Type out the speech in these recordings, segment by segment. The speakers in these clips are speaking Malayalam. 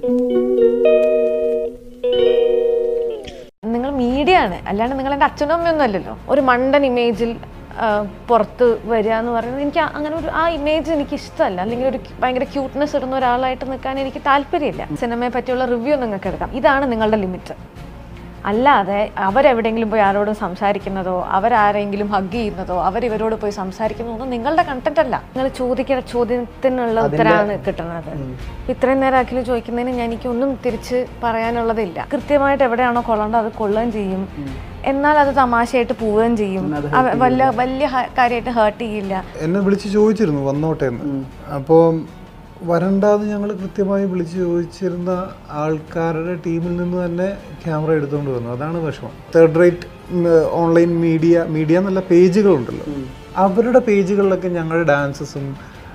നിങ്ങൾ മീഡിയ ആണ് അല്ലാണ്ട് നിങ്ങൾ എൻ്റെ അച്ഛനും അമ്മയൊന്നും അല്ലല്ലോ ഒരു മണ്ടൻ ഇമേജിൽ പുറത്ത് വരിക എന്ന് പറയുന്നത് എനിക്ക് ആ- അങ്ങനെ ഒരു ആ ഇമേജ് എനിക്ക് ഇഷ്ടമല്ല അല്ലെങ്കിൽ ഒരു ഭയങ്കര ക്യൂട്ട്നെസ് ഇടുന്ന ഒരാളായിട്ട് നിൽക്കാൻ എനിക്ക് താല്പര്യമില്ല സിനിമയെ പറ്റിയുള്ള റിവ്യൂ നിങ്ങൾക്ക് എടുക്കാം ഇതാണ് നിങ്ങളുടെ ലിമിറ്റ് അല്ലാതെ അവരെവിടെയെങ്കിലും പോയി ആരോടും സംസാരിക്കുന്നതോ അവരാരെങ്കിലും ഹഗ് ചെയ്യുന്നതോ അവരിവരോട് പോയി സംസാരിക്കുന്നതോ നിങ്ങളുടെ കണ്ടന്റ് അല്ല നിങ്ങൾ ചോദിക്കുന്ന ചോദ്യത്തിനുള്ള ഉത്തരമാണ് കിട്ടുന്നത് ഇത്രയും നേരം അഖിൽ ചോദിക്കുന്നതിന് ഞാൻ എനിക്കൊന്നും തിരിച്ച് പറയാനുള്ളതില്ല കൃത്യമായിട്ട് എവിടെയാണോ കൊള്ളേണ്ടത് അത് കൊള്ളുകയും ചെയ്യും എന്നാൽ അത് തമാശയായിട്ട് പോവുകയും ചെയ്യും അവ- വലിയ വലിയ ഹ- കാര്യമായിട്ട് ഹേർട്ട് ചെയ്യില്ല എന്നെ വിളിച്ച് ചോദിച്ചിരുന്നു വന്നോട്ടെ എന്ന് അപ്പോൾ വരണ്ടാന്ന് ഞങ്ങൾ കൃത്യമായി വിളിച്ച് ചോദിച്ചിരുന്ന ആൾക്കാരുടെ ടീമിൽ നിന്ന് തന്നെ ക്യാമറ എടുത്തുകൊണ്ട് വന്നു അതാണ് വിഷമം third rate online media media എന്നുള്ള പേജുകളുണ്ടല്ലോ അവരുടെ പേജുകളിലൊക്കെ ഞങ്ങളുടെ ഡാൻസസും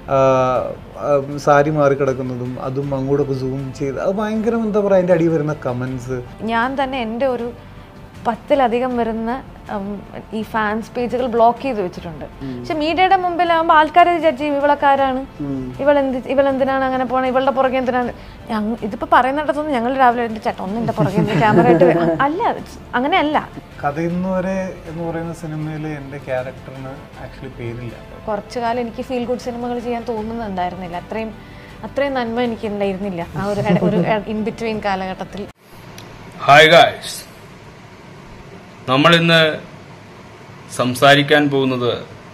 സാരി മാറി കിടക്കുന്നതും അതും അങ്ങോട്ടൊക്കെ സൂം ചെയ്ത് അത് ഭയങ്കര എന്താ പറയുക അതിൻ്റെ അടിയിൽ വരുന്ന കമൻസ് ഞാൻ തന്നെ എൻ്റെ ഒരു പത്തിലധികം വരുന്ന ഉം, ഈ ഫാൻസ് പേജുകൾ ബ്ലോക്ക് ചെയ്ത് വെച്ചിട്ടുണ്ട് പക്ഷെ മീഡിയയുടെ മുമ്പിലാകുമ്പോൾ ആൾക്കാരെ ജഡ്ജ് ചെയ്യും ഇവളക്കാരാണ് ഇവളെന്ത് ഇവളെന്തിനാണ് അങ്ങനെ പോണത് ഇവളുടെ പുറകെ എന്തിനാണ് ഞങ്ങ ഇതിപ്പോ പറയുന്നിടത്തൊന്നും ഞങ്ങൾ രാവിലെ എൻ്റെ ചേട്ടൻ ഒന്ന് എൻ്റെ പുറകെ ക്യാമറ ആയിട്ട് വരും. അല്ല അങ്ങനെയല്ല കഥയിന്ന് വരെ എന്ന് പറയുന്ന സിനിമയിൽ എൻ്റെ ക്യാരക്ടറിന് ആക്ച്വലി പേരില്ല കുറച്ചു കാലം എനിക്ക് ഫീൽ ഗുഡ് സിനിമകൾ ചെയ്യാൻ തോന്നുന്നുണ്ടായിരുന്നില്ല അത്രയും അത്രയും നന്മ എനിക്ക് ഉണ്ടായിരുന്നില്ല ആ ഒരു ഇട- ഒരു ഇൻ ബിറ്റ്വീൻ കാലഘട്ടത്തിൽ ഹായ് ഗായ്സ് നമ്മൾ ഇന്ന് സംസാരിക്കാൻ പോകുന്നത്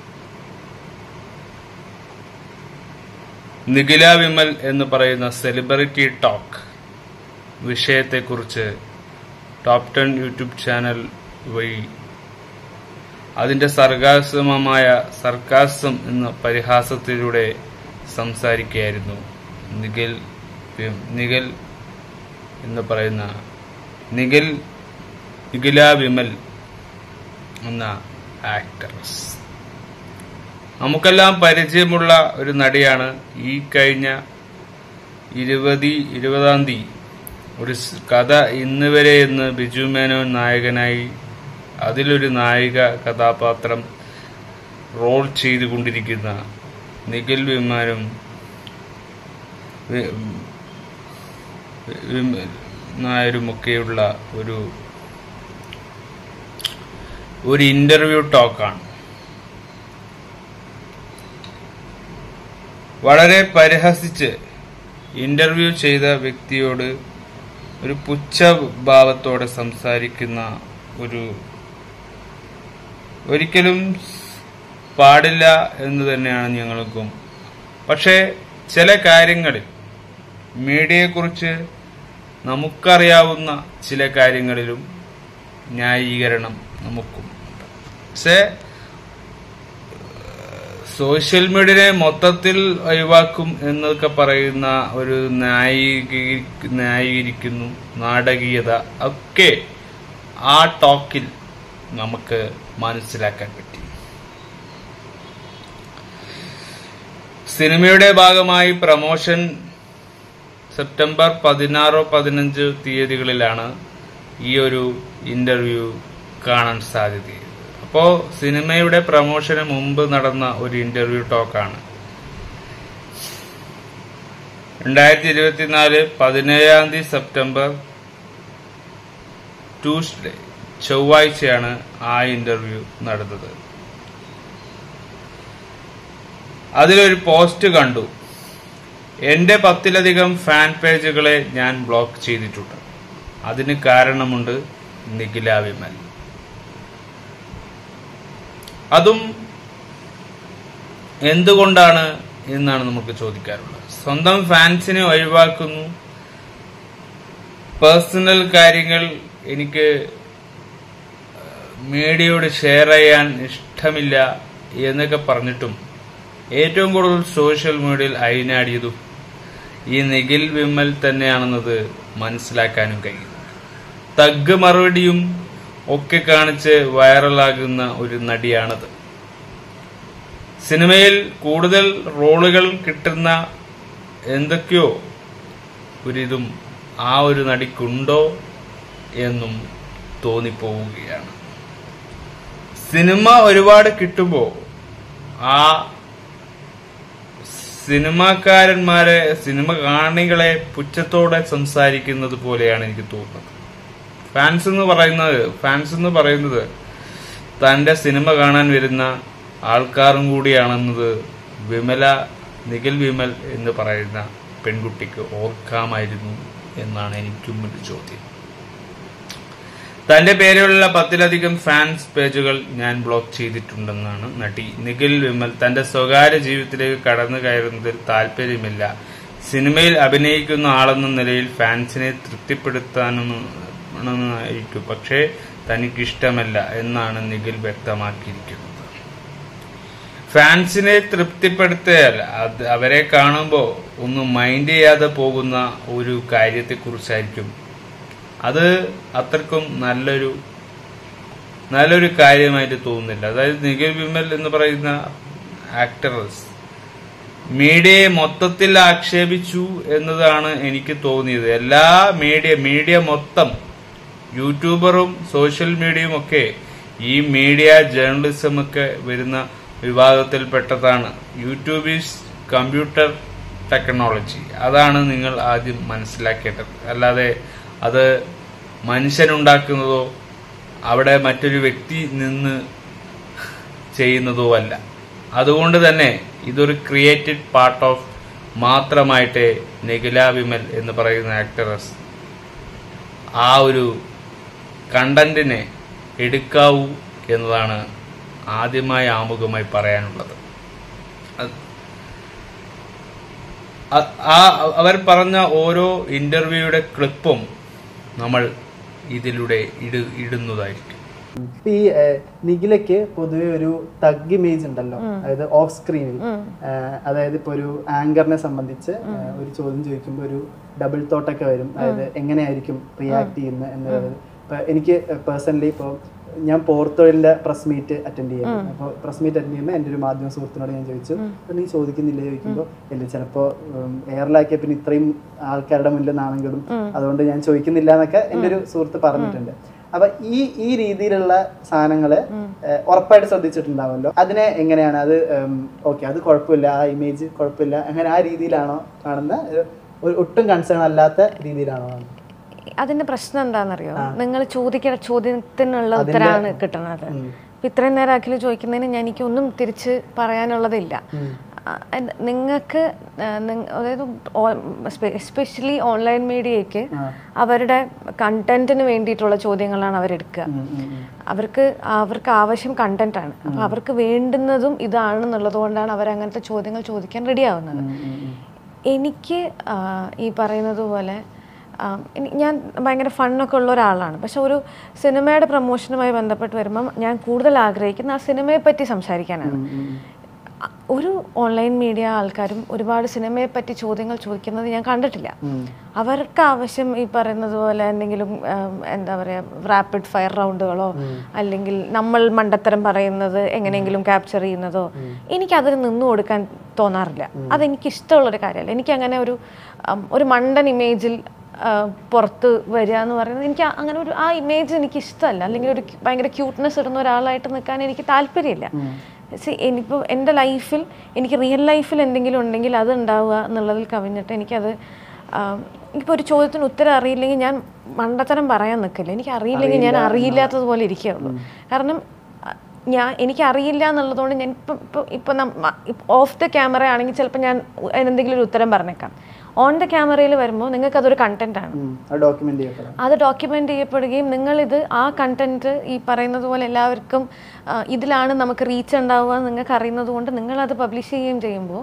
നിഖില വിമൽ എന്ന് പറയുന്ന സെലിബ്രിറ്റി ടോക്ക് വിഷയത്തെക്കുറിച്ച് ടോപ്പ് ടെൻ യൂട്യൂബ് ചാനൽ വഴി അതിന്റെ സർഗാസമമായ സർക്കാസം എന്ന പരിഹാസത്തിലൂടെ സംസാരിക്കുകയായിരുന്നു നിഖിൽ വി- നിഖിൽ എന്ന് പറയുന്ന നിഖിൽ നിഖില വിമൽ എന്ന ആക്ട്രസ് നമുക്കെല്ലാം പരിചയമുള്ള ഒരു നടിയാണ് ഈ കഴിഞ്ഞ ഇരുപതി ഇരുപതാം തീയതി ഒരു സ് കഥ ഇന്ന് വരെ എന്ന് ബിജു മേനോൻ നായകനായി അതിലൊരു നായിക കഥാപാത്രം റോൾ ചെയ്തുകൊണ്ടിരിക്കുന്ന നിഖിൽ വിമാനും വി- വിമൽ നായരുമൊക്കെയുള്ള ഒരു ഒരു ഇന്റർവ്യൂ ടോക്കാണ് വളരെ പരിഹസിച്ച് ഇന്റർവ്യൂ ചെയ്ത വ്യക്തിയോട് ഒരു പുച്ഛഭാവത്തോടെ സംസാരിക്കുന്ന ഒരു ഒരിക്കലും പാടില്ല എന്ന് തന്നെയാണ് ഞങ്ങൾക്കും പക്ഷേ ചില കാര്യങ്ങളിൽ മീഡിയയെക്കുറിച്ച് നമുക്കറിയാവുന്ന ചില കാര്യങ്ങളിലും ന്യായീകരണം നമുക്കും പക്ഷേ സോഷ്യൽ മീഡിയയെ മൊത്തത്തിൽ ഒഴിവാക്കും എന്നൊക്കെ പറയുന്ന ഒരു ന്യായീകി ന്യായീകരിക്കുന്നു നാടകീയത ഒക്കെ ആ ടോക്കിൽ നമുക്ക് മനസ്സിലാക്കാൻ പറ്റി സിനിമയുടെ ഭാഗമായി പ്രമോഷൻ സെപ്റ്റംബർ പതിനാറോ പതിനഞ്ച് തീയതികളിലാണ് ഈ ഒരു ഇന്റർവ്യൂ കാണാൻ സാധ്യതയുള്ളത് അപ്പോൾ സിനിമയുടെ പ്രമോഷന് മുമ്പ് നടന്ന ഒരു ഇന്റർവ്യൂ ടോക്കാണ് രണ്ടായിരത്തി ഇരുപത്തിനാല് പതിനേഴാം തീയതി സെപ്റ്റംബർ ട്യൂസ്ഡേ ചൊവ്വാഴ്ചയാണ് ആ ഇന്റർവ്യൂ നടന്നത് അതിലൊരു പോസ്റ്റ് കണ്ടു എന്റെ പത്തിലധികം ഫാൻ പേജുകളെ ഞാൻ ബ്ലോക്ക് ചെയ്തിട്ടുണ്ട് അതിന് കാരണമുണ്ട് നിഖില വിമൽ അതും എന്തുകൊണ്ടാണ് എന്നാണ് നമുക്ക് ചോദിക്കാറുള്ളത് സ്വന്തം ഫാൻസിനെ ഒഴിവാക്കുന്നു പേഴ്സണൽ കാര്യങ്ങൾ എനിക്ക് മീഡിയയോട് ഷെയർ ചെയ്യാൻ ഇഷ്ടമില്ല എന്നൊക്കെ പറഞ്ഞിട്ടും ഏറ്റവും കൂടുതൽ സോഷ്യൽ മീഡിയയിൽ അയിനാടിയതും ഈ നിഖിൽ വിമൽ തന്നെയാണെന്നത് മനസ്സിലാക്കാനും കഴിയും തഗ് മറുപടിയും ഒക്കെ കാണിച്ച് വൈറലാകുന്ന ഒരു നടിയാണത് സിനിമയിൽ കൂടുതൽ റോളുകൾ കിട്ടുന്ന എന്തൊക്കെയോ ഒരിതും ആ ഒരു നടിക്കുണ്ടോ എന്നും തോന്നിപ്പോവുകയാണ് സിനിമ ഒരുപാട് കിട്ടുമ്പോൾ ആ സിനിമാക്കാരന്മാരെ സിനിമ കാണികളെ പുച്ഛത്തോടെ സംസാരിക്കുന്നത് പോലെയാണ് എനിക്ക് തോന്നുന്നത് ഫാൻസ് എന്ന് പറയുന്നത് ഫാൻസ് എന്ന് പറയുന്നത് തന്റെ സിനിമ കാണാൻ വരുന്ന ആൾക്കാരും കൂടിയാണെന്നത് വിമല നിഖിൽ വിമൽ എന്ന് പറയുന്ന പെൺകുട്ടിക്ക് ഓർക്കാമായിരുന്നു എന്നാണ് എനിക്കും ഒരു ചോദ്യം തന്റെ പേരിലുള്ള പത്തിലധികം ഫാൻസ് പേജുകൾ ഞാൻ ബ്ലോക്ക് ചെയ്തിട്ടുണ്ടെന്നാണ് നടി നിഖിൽ വിമൽ തന്റെ സ്വകാര്യ ജീവിതത്തിലേക്ക് കടന്നു കയറുന്നതിൽ താല്പര്യമില്ല സിനിമയിൽ അഭിനയിക്കുന്ന ആളെന്ന നിലയിൽ ഫാൻസിനെ തൃപ്തിപ്പെടുത്താനായിരിക്കും പക്ഷേ തനിക്കിഷ്ടമല്ല എന്നാണ് നിഖിൽ വ്യക്തമാക്കിയിരിക്കുന്നത് ഫാൻസിനെ തൃപ്തിപ്പെടുത്തിയാൽ അത് അവരെ കാണുമ്പോൾ ഒന്ന് മൈൻഡ് ചെയ്യാതെ പോകുന്ന ഒരു കാര്യത്തെക്കുറിച്ചായിരിക്കും അത് അത്രക്കും നല്ലൊരു നല്ലൊരു കാര്യമായിട്ട് തോന്നുന്നില്ല അതായത് നിഖിൽ വിമൽ എന്ന് പറയുന്ന ആക്ടറസ് മീഡിയയെ മൊത്തത്തിൽ ആക്ഷേപിച്ചു എന്നതാണ് എനിക്ക് തോന്നിയത് എല്ലാ മീഡിയ മീഡിയ മൊത്തം യൂട്യൂബറും സോഷ്യൽ മീഡിയയും ഒക്കെ ഈ മീഡിയ ജേർണലിസം ഒക്കെ വരുന്ന വിഭാഗത്തിൽപ്പെട്ടതാണ് യൂട്യൂബ് ഈസ് കമ്പ്യൂട്ടർ ടെക്നോളജി അതാണ് നിങ്ങൾ ആദ്യം മനസ്സിലാക്കേണ്ടത് അല്ലാതെ അത് മനുഷ്യനുണ്ടാക്കുന്നതോ അവിടെ മറ്റൊരു വ്യക്തി നിന്ന് ചെയ്യുന്നതോ അല്ല അതുകൊണ്ട് തന്നെ ഇതൊരു ക്രിയേറ്റഡ് പാർട്ട് ഓഫ് മാത്രമായിട്ട് നിഖില വിമൽ എന്ന് പറയുന്ന ആക്ടറസ് ആ ഒരു കണ്ടന്റിനെ എടുക്കാവൂ എന്നതാണ് ആദ്യമായി ആമുഖമായി പറയാനുള്ളത് അത് അ- ആ അവർ പറഞ്ഞ ഓരോ ഇന്റർവ്യൂയുടെ ക്ലിപ്പും നമ്മൾ ഇതിലൂടെ ഇട ഇടുന്നതായിരിക്കും ഇപ്പൊ ഈ ഏഹ്, നിഖിലയ്ക്ക് പൊതുവെ ഒരു തഗ് ഇമേജ് ഉണ്ടല്ലോ അതായത് ഓഫ് സ്ക്രീനിൽ അതായത് ഇപ്പൊ ഒരു ആങ്കറിനെ സംബന്ധിച്ച് ഏഹ്, ഒരു ചോദ്യം ചോദിക്കുമ്പോൾ ഒരു ഡബിൾ തോട്ടൊക്കെ വരും അതായത് എങ്ങനെയായിരിക്കും റിയാക്ട് ചെയ്യുന്നത് എന്നുള്ളത് ഇപ്പൊ എനിക്ക് പേഴ്സണലി ഇപ്പോൾ ഞാൻ പോർത്തൊഴിലിന്റെ പ്രസ് മീറ്റ് അറ്റൻഡ് ചെയ്യാം അപ്പോൾ പ്രസ് മീറ്റ് അറ്റൻഡ് ചെയ്യുമ്പോൾ എൻ്റെ ഒരു മാധ്യമ സുഹൃത്തിനോട് ഞാൻ ചോദിച്ചു "അപ്പൊ നീ ചോദിക്കുന്നില്ലേ ചോദിക്കുമ്പോൾ ഇല്ല ചിലപ്പോൾ എയറിലാക്കിയ പിന്നെ ഇത്രയും ആൾക്കാരുടെ മുന്നിൽ നാണെങ്കിലും അതുകൊണ്ട് ഞാൻ ചോദിക്കുന്നില്ല എന്നൊക്കെ എൻ്റെ ഒരു സുഹൃത്ത് പറഞ്ഞിട്ടുണ്ട് അപ്പൊ ഈ ഈ രീതിയിലുള്ള സാധനങ്ങള് ഏഹ്, ഉറപ്പായിട്ട് ശ്രദ്ധിച്ചിട്ടുണ്ടാവുമല്ലോ അതിനെ എങ്ങനെയാണ് അത് ഓക്കെ അത് കുഴപ്പമില്ല ആ ഇമേജ് കുഴപ്പമില്ല അങ്ങനെ ആ രീതിയിലാണോ കാണുന്ന ഏഹ്, ഒരു ഒട്ടും കൺസേൺ അല്ലാത്ത രീതിയിലാണോ കാണുന്നത്? അതിന്റെ പ്രശ്നം എന്താണെന്നറിയോ നിങ്ങൾ ചോദിക്കുന്ന ചോദ്യത്തിനുള്ള ഉത്തരമാണ് കിട്ടുന്നത് ഇപ്പൊ ഇത്രയും നേരം അഖിൽ ചോദിക്കുന്നതിന് ഞാൻ എനിക്കൊന്നും തിരിച്ച് പറയാനുള്ളതില്ല നിങ്ങൾക്ക് അതായത് എസ്പെഷ്യലി ഓൺലൈൻ മീഡിയയ്ക്ക് അവരുടെ കണ്ടന്റിന് വേണ്ടിയിട്ടുള്ള ചോദ്യങ്ങളാണ് അവരെടുക്കുക ഉം, ഉം, ഉം. അവർക്ക് അവർക്ക് ആവശ്യം കണ്ടന്റ് ആണ് അപ്പൊ അവർക്ക് വേണ്ടുന്നതും ഇതാണെന്നുള്ളത് കൊണ്ടാണ് അവർ അങ്ങനത്തെ ചോദ്യങ്ങൾ ചോദിക്കാൻ റെഡി ആവുന്നത് എനിക്ക് ആ, ഈ പറയുന്നത് പോലെ ആ, എനി- ഞാൻ ഭയങ്കര ഫണ്ണൊക്കെ ഉള്ള ഒരാളാണ് പക്ഷെ ഒരു സിനിമയുടെ പ്രൊമോഷനുമായി ബന്ധപ്പെട്ട് വരുമ്പം ഞാൻ കൂടുതൽ ആഗ്രഹിക്കുന്ന ആ സിനിമയെ പറ്റി സംസാരിക്കാനാണ് അ- ഒരു ഓൺലൈൻ മീഡിയ ആൾക്കാരും ഒരുപാട് സിനിമയെ പറ്റി ചോദ്യങ്ങൾ ചോദിക്കുന്നത് ഞാൻ കണ്ടിട്ടില്ല അവർക്ക് ആവശ്യം ഈ പറയുന്നത് പോലെ എന്തെങ്കിലും ആം, എന്താ പറയുക റാപ്പിഡ് ഫയർ റൗണ്ടുകളോ അല്ലെങ്കിൽ നമ്മൾ മണ്ടത്തരം പറയുന്നത് എങ്ങനെയെങ്കിലും ക്യാപ്ചർ ചെയ്യുന്നതോ എനിക്ക് അതിന് നിന്നു കൊടുക്കാൻ തോന്നാറില്ല അതെനിക്ക് ഇഷ്ടമുള്ളൊരു കാര്യമല്ല എനിക്ക് അങ്ങനെ ഒരു ആം, ഒരു മണ്ടൻ ഇമേജിൽ ആ, പുറത്ത് വരിക എന്ന് പറയുന്നത് എനിക്ക് ആ- അങ്ങനെ ഒരു ആ ഇമേജ് എനിക്ക് ഇഷ്ടമല്ല അല്ലെങ്കിൽ ഒരു ക്യു- ഭയങ്കര ക്യൂട്ട്നെസ് ഇടുന്ന ഒരാളായിട്ട് നിൽക്കാൻ എനിക്ക് താല്പര്യമില്ല സി എനിക്കിപ്പോൾ എൻ്റെ ലൈഫിൽ എനിക്ക് റിയൽ ലൈഫിൽ എന്തെങ്കിലും ഉണ്ടെങ്കിൽ അത് ഉണ്ടാവുക എന്നുള്ളതിൽ കവിഞ്ഞിട്ട് എനിക്കത് ഇപ്പോൾ ഒരു ചോദ്യത്തിന് ഉത്തരം അറിയില്ലെങ്കിൽ ഞാൻ മണ്ടത്തരം പറയാൻ നിൽക്കില്ല എനിക്ക് അറിയില്ലെങ്കിൽ ഞാൻ അറിയില്ലാത്തതുപോലെ ഇരിക്കുകയുള്ളൂ കാരണം അഹ്, ഞാൻ എനിക്ക് അറിയില്ല എന്നുള്ളതുകൊണ്ട് ഞാൻ ഇപ്പം ഇപ്പോൾ ഇപ്പം ഓഫ് ദ ക്യാമറ ആണെങ്കിൽ ചിലപ്പോൾ ഞാൻ എന്തെങ്കിലും ഒരു ഉത്തരം പറഞ്ഞേക്കാം ഓൺ ദ ക്യാമറയിൽ വരുമ്പോൾ നിങ്ങൾക്ക് അതൊരു കണ്ടന്റ് ആണ് ഉം. അത് ഡോക്യുമെന്റ് ചെയ്യപ്പെടാം അത് ഡോക്യുമെന്റ് ചെയ്യപ്പെടുകയും നിങ്ങളിത് ആ കണ്ടന്റ് ഈ പറയുന്നത് പോലെ എല്ലാവർക്കും ആ, ഇതിലാണ് നമുക്ക് റീച്ച് ഉണ്ടാവുക എന്ന് നിങ്ങൾക്ക് അറിയുന്നത് കൊണ്ട് നിങ്ങളത് പബ്ലിഷ് ചെയ്യുകയും ചെയ്യുമ്പോൾ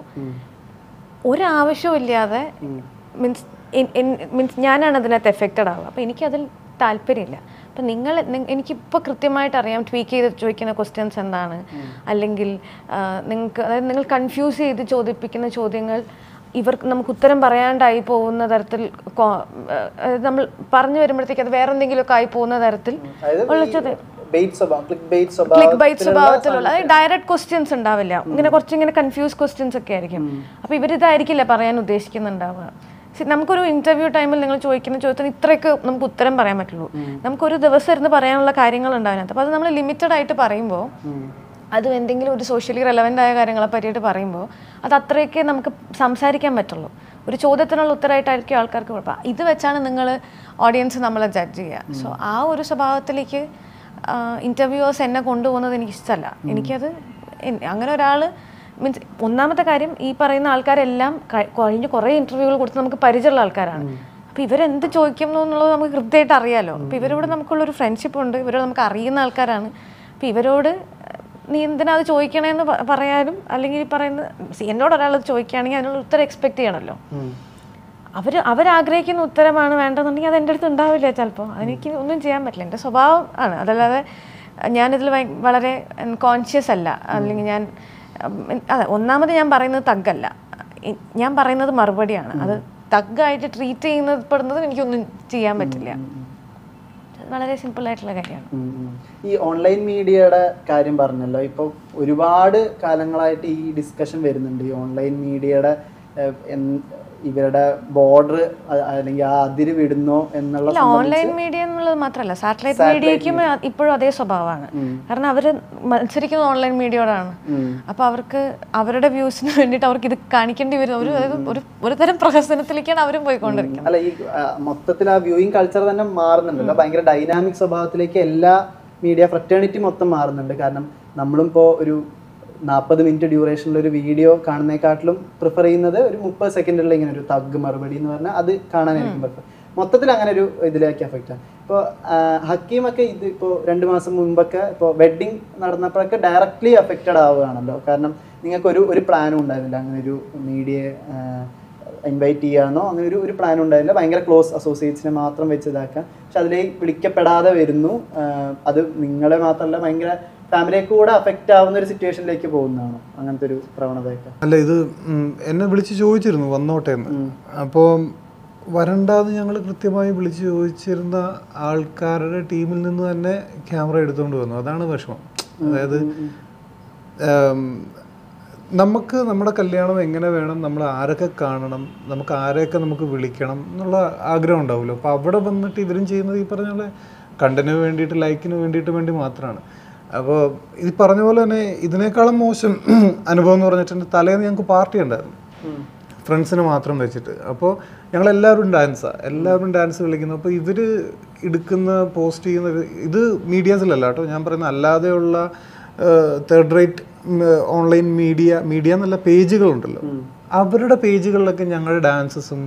ഒരാവശ്യവും ഇല്ലാതെ മീൻസ് മീൻസ് ഞാനാണ് അതിനകത്ത് എഫക്റ്റഡ് ആവുക അപ്പോൾ എനിക്കതിൽ താല്പര്യമില്ല അപ്പം നിങ്ങൾ എനിക്കിപ്പോൾ കൃത്യമായിട്ട് അറിയാം ട്വീക്ക് ചെയ്ത് ചോദിക്കുന്ന ക്വസ്റ്റ്യൻസ് എന്താണ് അല്ലെങ്കിൽ ആ, നിങ്ങൾക്ക് അതായത് നിങ്ങൾ കൺഫ്യൂസ് ചെയ്ത് ചോദിപ്പിക്കുന്ന ചോദ്യങ്ങൾ ഇവർക്ക് നമുക്ക് ഉത്തരം പറയാണ്ടായി പോകുന്ന തരത്തിൽ കോ- ആ, അതായത് നമ്മൾ പറഞ്ഞു വരുമ്പോഴത്തേക്ക് അത് വേറെ എന്തെങ്കിലുമൊക്കെ ആയി പോകുന്ന തരത്തിൽ ഉള്ള ചോദ്യം ബെയ്റ്റ് സ്വഭാവം ക്ലിക്ക് ബെയ്റ്റ് ക്ലിക്ക് ബൈറ്റ് സ്വഭാവം സ്വഭാവത്തിലുള്ള അതായത് ഡയറക്റ്റ് ക്വസ്റ്റ്യൻസ് ഉണ്ടാവില്ല ഇങ്ങനെ കുറച്ച് ഇങ്ങനെ കൺഫ്യൂസ് ക്വസ്റ്റ്യൻസ് ഒക്കെ ആയിരിക്കും അപ്പൊ ഇവരിതായിരിക്കില്ല പറയാൻ ഉദ്ദേശിക്കുന്നുണ്ടാവുക See, നമുക്കൊരു ഇന്റർവ്യൂ ടൈമിൽ നിങ്ങൾ ചോദിക്കുന്ന ചോദ്യത്തിന് ഇത്രയൊക്കെ നമുക്ക് ഉത്തരം പറയാൻ പറ്റുള്ളൂ നമുക്കൊരു ദിവസം ഇരുന്ന് പറയാനുള്ള കാര്യങ്ങൾ ഉണ്ടാവിനകത്ത് അപ്പോൾ അത് നമ്മൾ ലിമിറ്റഡ് ആയിട്ട് പറയുമ്പോൾ അതും എന്തെങ്കിലും ഒരു സോഷ്യലി റെലവൻ്റ് ആയ കാര്യങ്ങളെ പറ്റിയിട്ട് പറയുമ്പോൾ അത് അത്രയൊക്കെ നമുക്ക് സംസാരിക്കാൻ പറ്റുള്ളൂ ഒരു ചോദ്യത്തിനുള്ള ഉത്തരമായിട്ടായിരിക്കും ആൾക്കാർക്ക് കുഴപ്പം ഇത് വെച്ചാണ് നിങ്ങൾ ഓഡിയൻസ് നമ്മളെ ജഡ്ജ് ചെയ്യുക സോ ആ ഒരു സ്വഭാവത്തിലേക്ക് ഇൻ്റർവ്യൂവേഴ്സ് എന്നെ കൊണ്ടുപോകുന്നത് എനിക്ക് ഇഷ്ടമല്ല എനിക്കത് എൻ- അങ്ങനെ ഒരാൾ മീൻസ് ഒന്നാമത്തെ കാര്യം ഈ പറയുന്ന ആൾക്കാരെല്ലാം ക- കഴിഞ്ഞ കുറേ ഇൻ്റർവ്യൂകൾ കൊടുത്ത് നമുക്ക് പരിചയമുള്ള ആൾക്കാരാണ് അപ്പോൾ ഇവരെന്ത് ചോദിക്കുന്നു എന്നുള്ളത് നമുക്ക് കൃത്യമായിട്ട് അറിയാലോ അപ്പോൾ ഇവരോട് നമുക്കുള്ളൊരു ഫ്രണ്ട്ഷിപ്പ് ഉണ്ട് ഇവരോട് നമുക്ക് അറിയുന്ന ആൾക്കാരാണ് അപ്പോൾ ഇവരോട് നീ എന്തിനാ അത് ചോദിക്കണേന്ന് പ- പറയാനും അല്ലെങ്കിൽ ഈ പറയുന്ന see, എന്നോട് ഒരാൾ ചോദിക്കുകയാണെങ്കിൽ അതിനുള്ള ഉത്തരം എക്സ്പെക്ട് ചെയ്യണമല്ലോ അവർ അവരാഗ്രഹിക്കുന്ന ഉത്തരമാണ് വേണ്ടതെന്നുണ്ടെങ്കിൽ അത് എൻ്റെ അടുത്ത് ഉണ്ടാവില്ല ചിലപ്പോൾ അതെനിക്ക് ഒന്നും ചെയ്യാൻ പറ്റില്ല എൻ്റെ സ്വഭാവം ആണ് അതല്ലാതെ ഞാനിതിൽ ഭയ- വളരെ കോൺഷ്യസ് അല്ല അല്ലെങ്കിൽ ഞാൻ ഉം, അതെ ഒന്നാമത് ഞാൻ പറയുന്നത് തഗ്ഗല്ല ഇ- ഞാൻ പറയുന്നത് മറുപടിയാണ് അത് തഗ്ഗായിട്ട് ട്രീറ്റ് ചെയ്യുന്നത് പെടുന്നതും എനിക്കൊന്നും ചെയ്യാൻ പറ്റില്ല അത് വളരെ സിമ്പിൾ ആയിട്ടുള്ള കാര്യമാണ് ഉം ഉം. ഈ ഓൺലൈൻ മീഡിയയുടെ കാര്യം പറഞ്ഞല്ലോ ഇപ്പോൾ ഒരുപാട് കാലങ്ങളായിട്ട് ഈ ഡിസ്കഷൻ വരുന്നുണ്ട് ഈ ഓൺലൈൻ മീഡിയയുടെ ഏഹ്, എൻ- ഇവരുടെ ബോർഡർ അല്ലെങ്കിൽ ആ അതിര് വിടുന്നോ എന്നുള്ള ഇല്ല ഓൺലൈൻ മീഡിയ എന്നുള്ളത് മാത്രമല്ല സാറ്റലൈറ്റ് മീഡിയയ്ക്കും ഇപ്പോഴും അതേ സ്വഭാവമാണ് കാരണം അവർ മത്സരിക്കുന്നത് ഓൺലൈൻ മീഡിയയോടാണ് അപ്പോൾ അവർക്ക് അവരുടെ വ്യൂസിന് വേണ്ടിയിട്ട് അവർക്ക് ഇത് കാണിക്കേണ്ടി വരും ഒരു അതായത് ഒരു ഒരു തരം പ്രഹസനത്തിലേക്കാണ് അവരും പോയിക്കൊണ്ടിരിക്കുന്നത് അല്ല ഈ ആ, മൊത്തത്തിൽ ആ വ്യൂയിങ് കൾച്ചർ തന്നെ മാറുന്നുണ്ടല്ലോ ഭയങ്കര ഡൈനാമിക് സ്വഭാവത്തിലേക്ക് എല്ലാ മീഡിയ ഫ്രറ്റേണിറ്റി മൊത്തം മാറുന്നുണ്ട് കാരണം നമ്മളും ഇപ്പോൾ ഒരു നാൽപ്പത് മിനിറ്റ് ഡ്യൂറേഷനിൽ ഒരു വീഡിയോ കാണുന്നതിനെക്കാട്ടിലും പ്രിഫർ ചെയ്യുന്നത് ഒരു മുപ്പത് സെക്കൻഡിലുള്ള ഇങ്ങനെ ഒരു തഗ് മറുപടി എന്ന് പറഞ്ഞാൽ അത് കാണാനായിരിക്കും പ്രിഫർ മൊത്തത്തിൽ അങ്ങനെ ഒരു ഇതിലേക്ക് അഫക്റ്റ് ആണ് ഇപ്പോൾ ഹക്കീമൊക്കെ ഇത് ഇപ്പോൾ രണ്ട് മാസം മുമ്പൊക്കെ ഇപ്പോൾ വെഡ്ഡിങ് നടന്നപ്പോഴൊക്കെ ഡയറക്റ്റ്ലി അഫക്റ്റഡ് ആവുകയാണല്ലോ കാരണം നിങ്ങൾക്ക് ഒരു ഒരു പ്ലാനും ഉണ്ടായിരുന്നില്ല അങ്ങനെ ഒരു മീഡിയയെ ഇൻവൈറ്റ് ചെയ്യാന്നോ അങ്ങനെ ഒരു ഒരു പ്ലാൻ ഉണ്ടായില്ല ഭയങ്കര ക്ലോസ് അസോസിയേറ്റ്സിനെ മാത്രം വെച്ച് ഇതാക്കാം പക്ഷെ അതിലേക്ക് വിളിക്കപ്പെടാതെ വരുന്നു ആഹ് അത് നിങ്ങളെ മാത്രമല്ല ഭയങ്കര ഫാമിലിയെ കൂടെ അഫക്റ്റ് ആവുന്ന ഒരു സിറ്റുവേഷനിലേക്ക് പോകുന്നതാണോ അങ്ങനത്തെ ഒരു പ്രവണതയൊക്കെ അല്ല ഇത് ഉം, എന്നെ വിളിച്ച് ചോദിച്ചിരുന്നു വന്നോട്ടെ എന്ന് അപ്പോൾ വരണ്ടാന്ന് ഞങ്ങൾ കൃത്യമായി വിളിച്ച് ചോദിച്ചിരുന്ന ആൾക്കാരുടെ ടീമിൽ നിന്ന് തന്നെ ക്യാമറ എടുത്തുകൊണ്ട് വന്നു അതാണ് വിഷമം അതായത് ഉം, നമുക്ക് നമ്മുടെ കല്യാണം എങ്ങനെ വേണം നമ്മൾ ആരൊക്കെ കാണണം നമുക്ക് ആരെയൊക്കെ നമുക്ക് വിളിക്കണം എന്നുള്ള ആഗ്രഹം ഉണ്ടാവുമല്ലോ അപ്പോൾ അവിടെ വന്നിട്ട് ഇവരും ചെയ്യുന്നത് ഈ പറഞ്ഞ പോലെ കണ്ടന്റിന് വേണ്ടിയിട്ട് ലൈക്കിന് വേണ്ടിയിട്ട് വേണ്ടി മാത്രമാണ് അപ്പോൾ ഇത് പറഞ്ഞ പോലെ തന്നെ ഇതിനേക്കാളും മോശം അനുഭവം എന്ന് പറഞ്ഞിട്ടുണ്ട് തലേന്ന് ഞങ്ങൾക്ക് പാർട്ടി ഉണ്ടായിരുന്നു ഫ്രണ്ട്സിനെ മാത്രം വെച്ചിട്ട് അപ്പോൾ ഞങ്ങളെല്ലാവരും ഡാൻസാണ് എല്ലാവരും ഡാൻസ് കളിക്കുന്നു അപ്പോൾ ഇവർ എടുക്കുന്ന പോസ്റ്റ് ചെയ്യുന്ന ഇത് ഇത് മീഡിയാസിലല്ല കേട്ടോ ഞാൻ പറയുന്ന അല്ലാതെയുള്ള third rate online media media എന്നുള്ള പേജുകളുണ്ടല്ലോ അവരുടെ പേജുകളിലൊക്കെ ഞങ്ങളുടെ ഡാൻസസും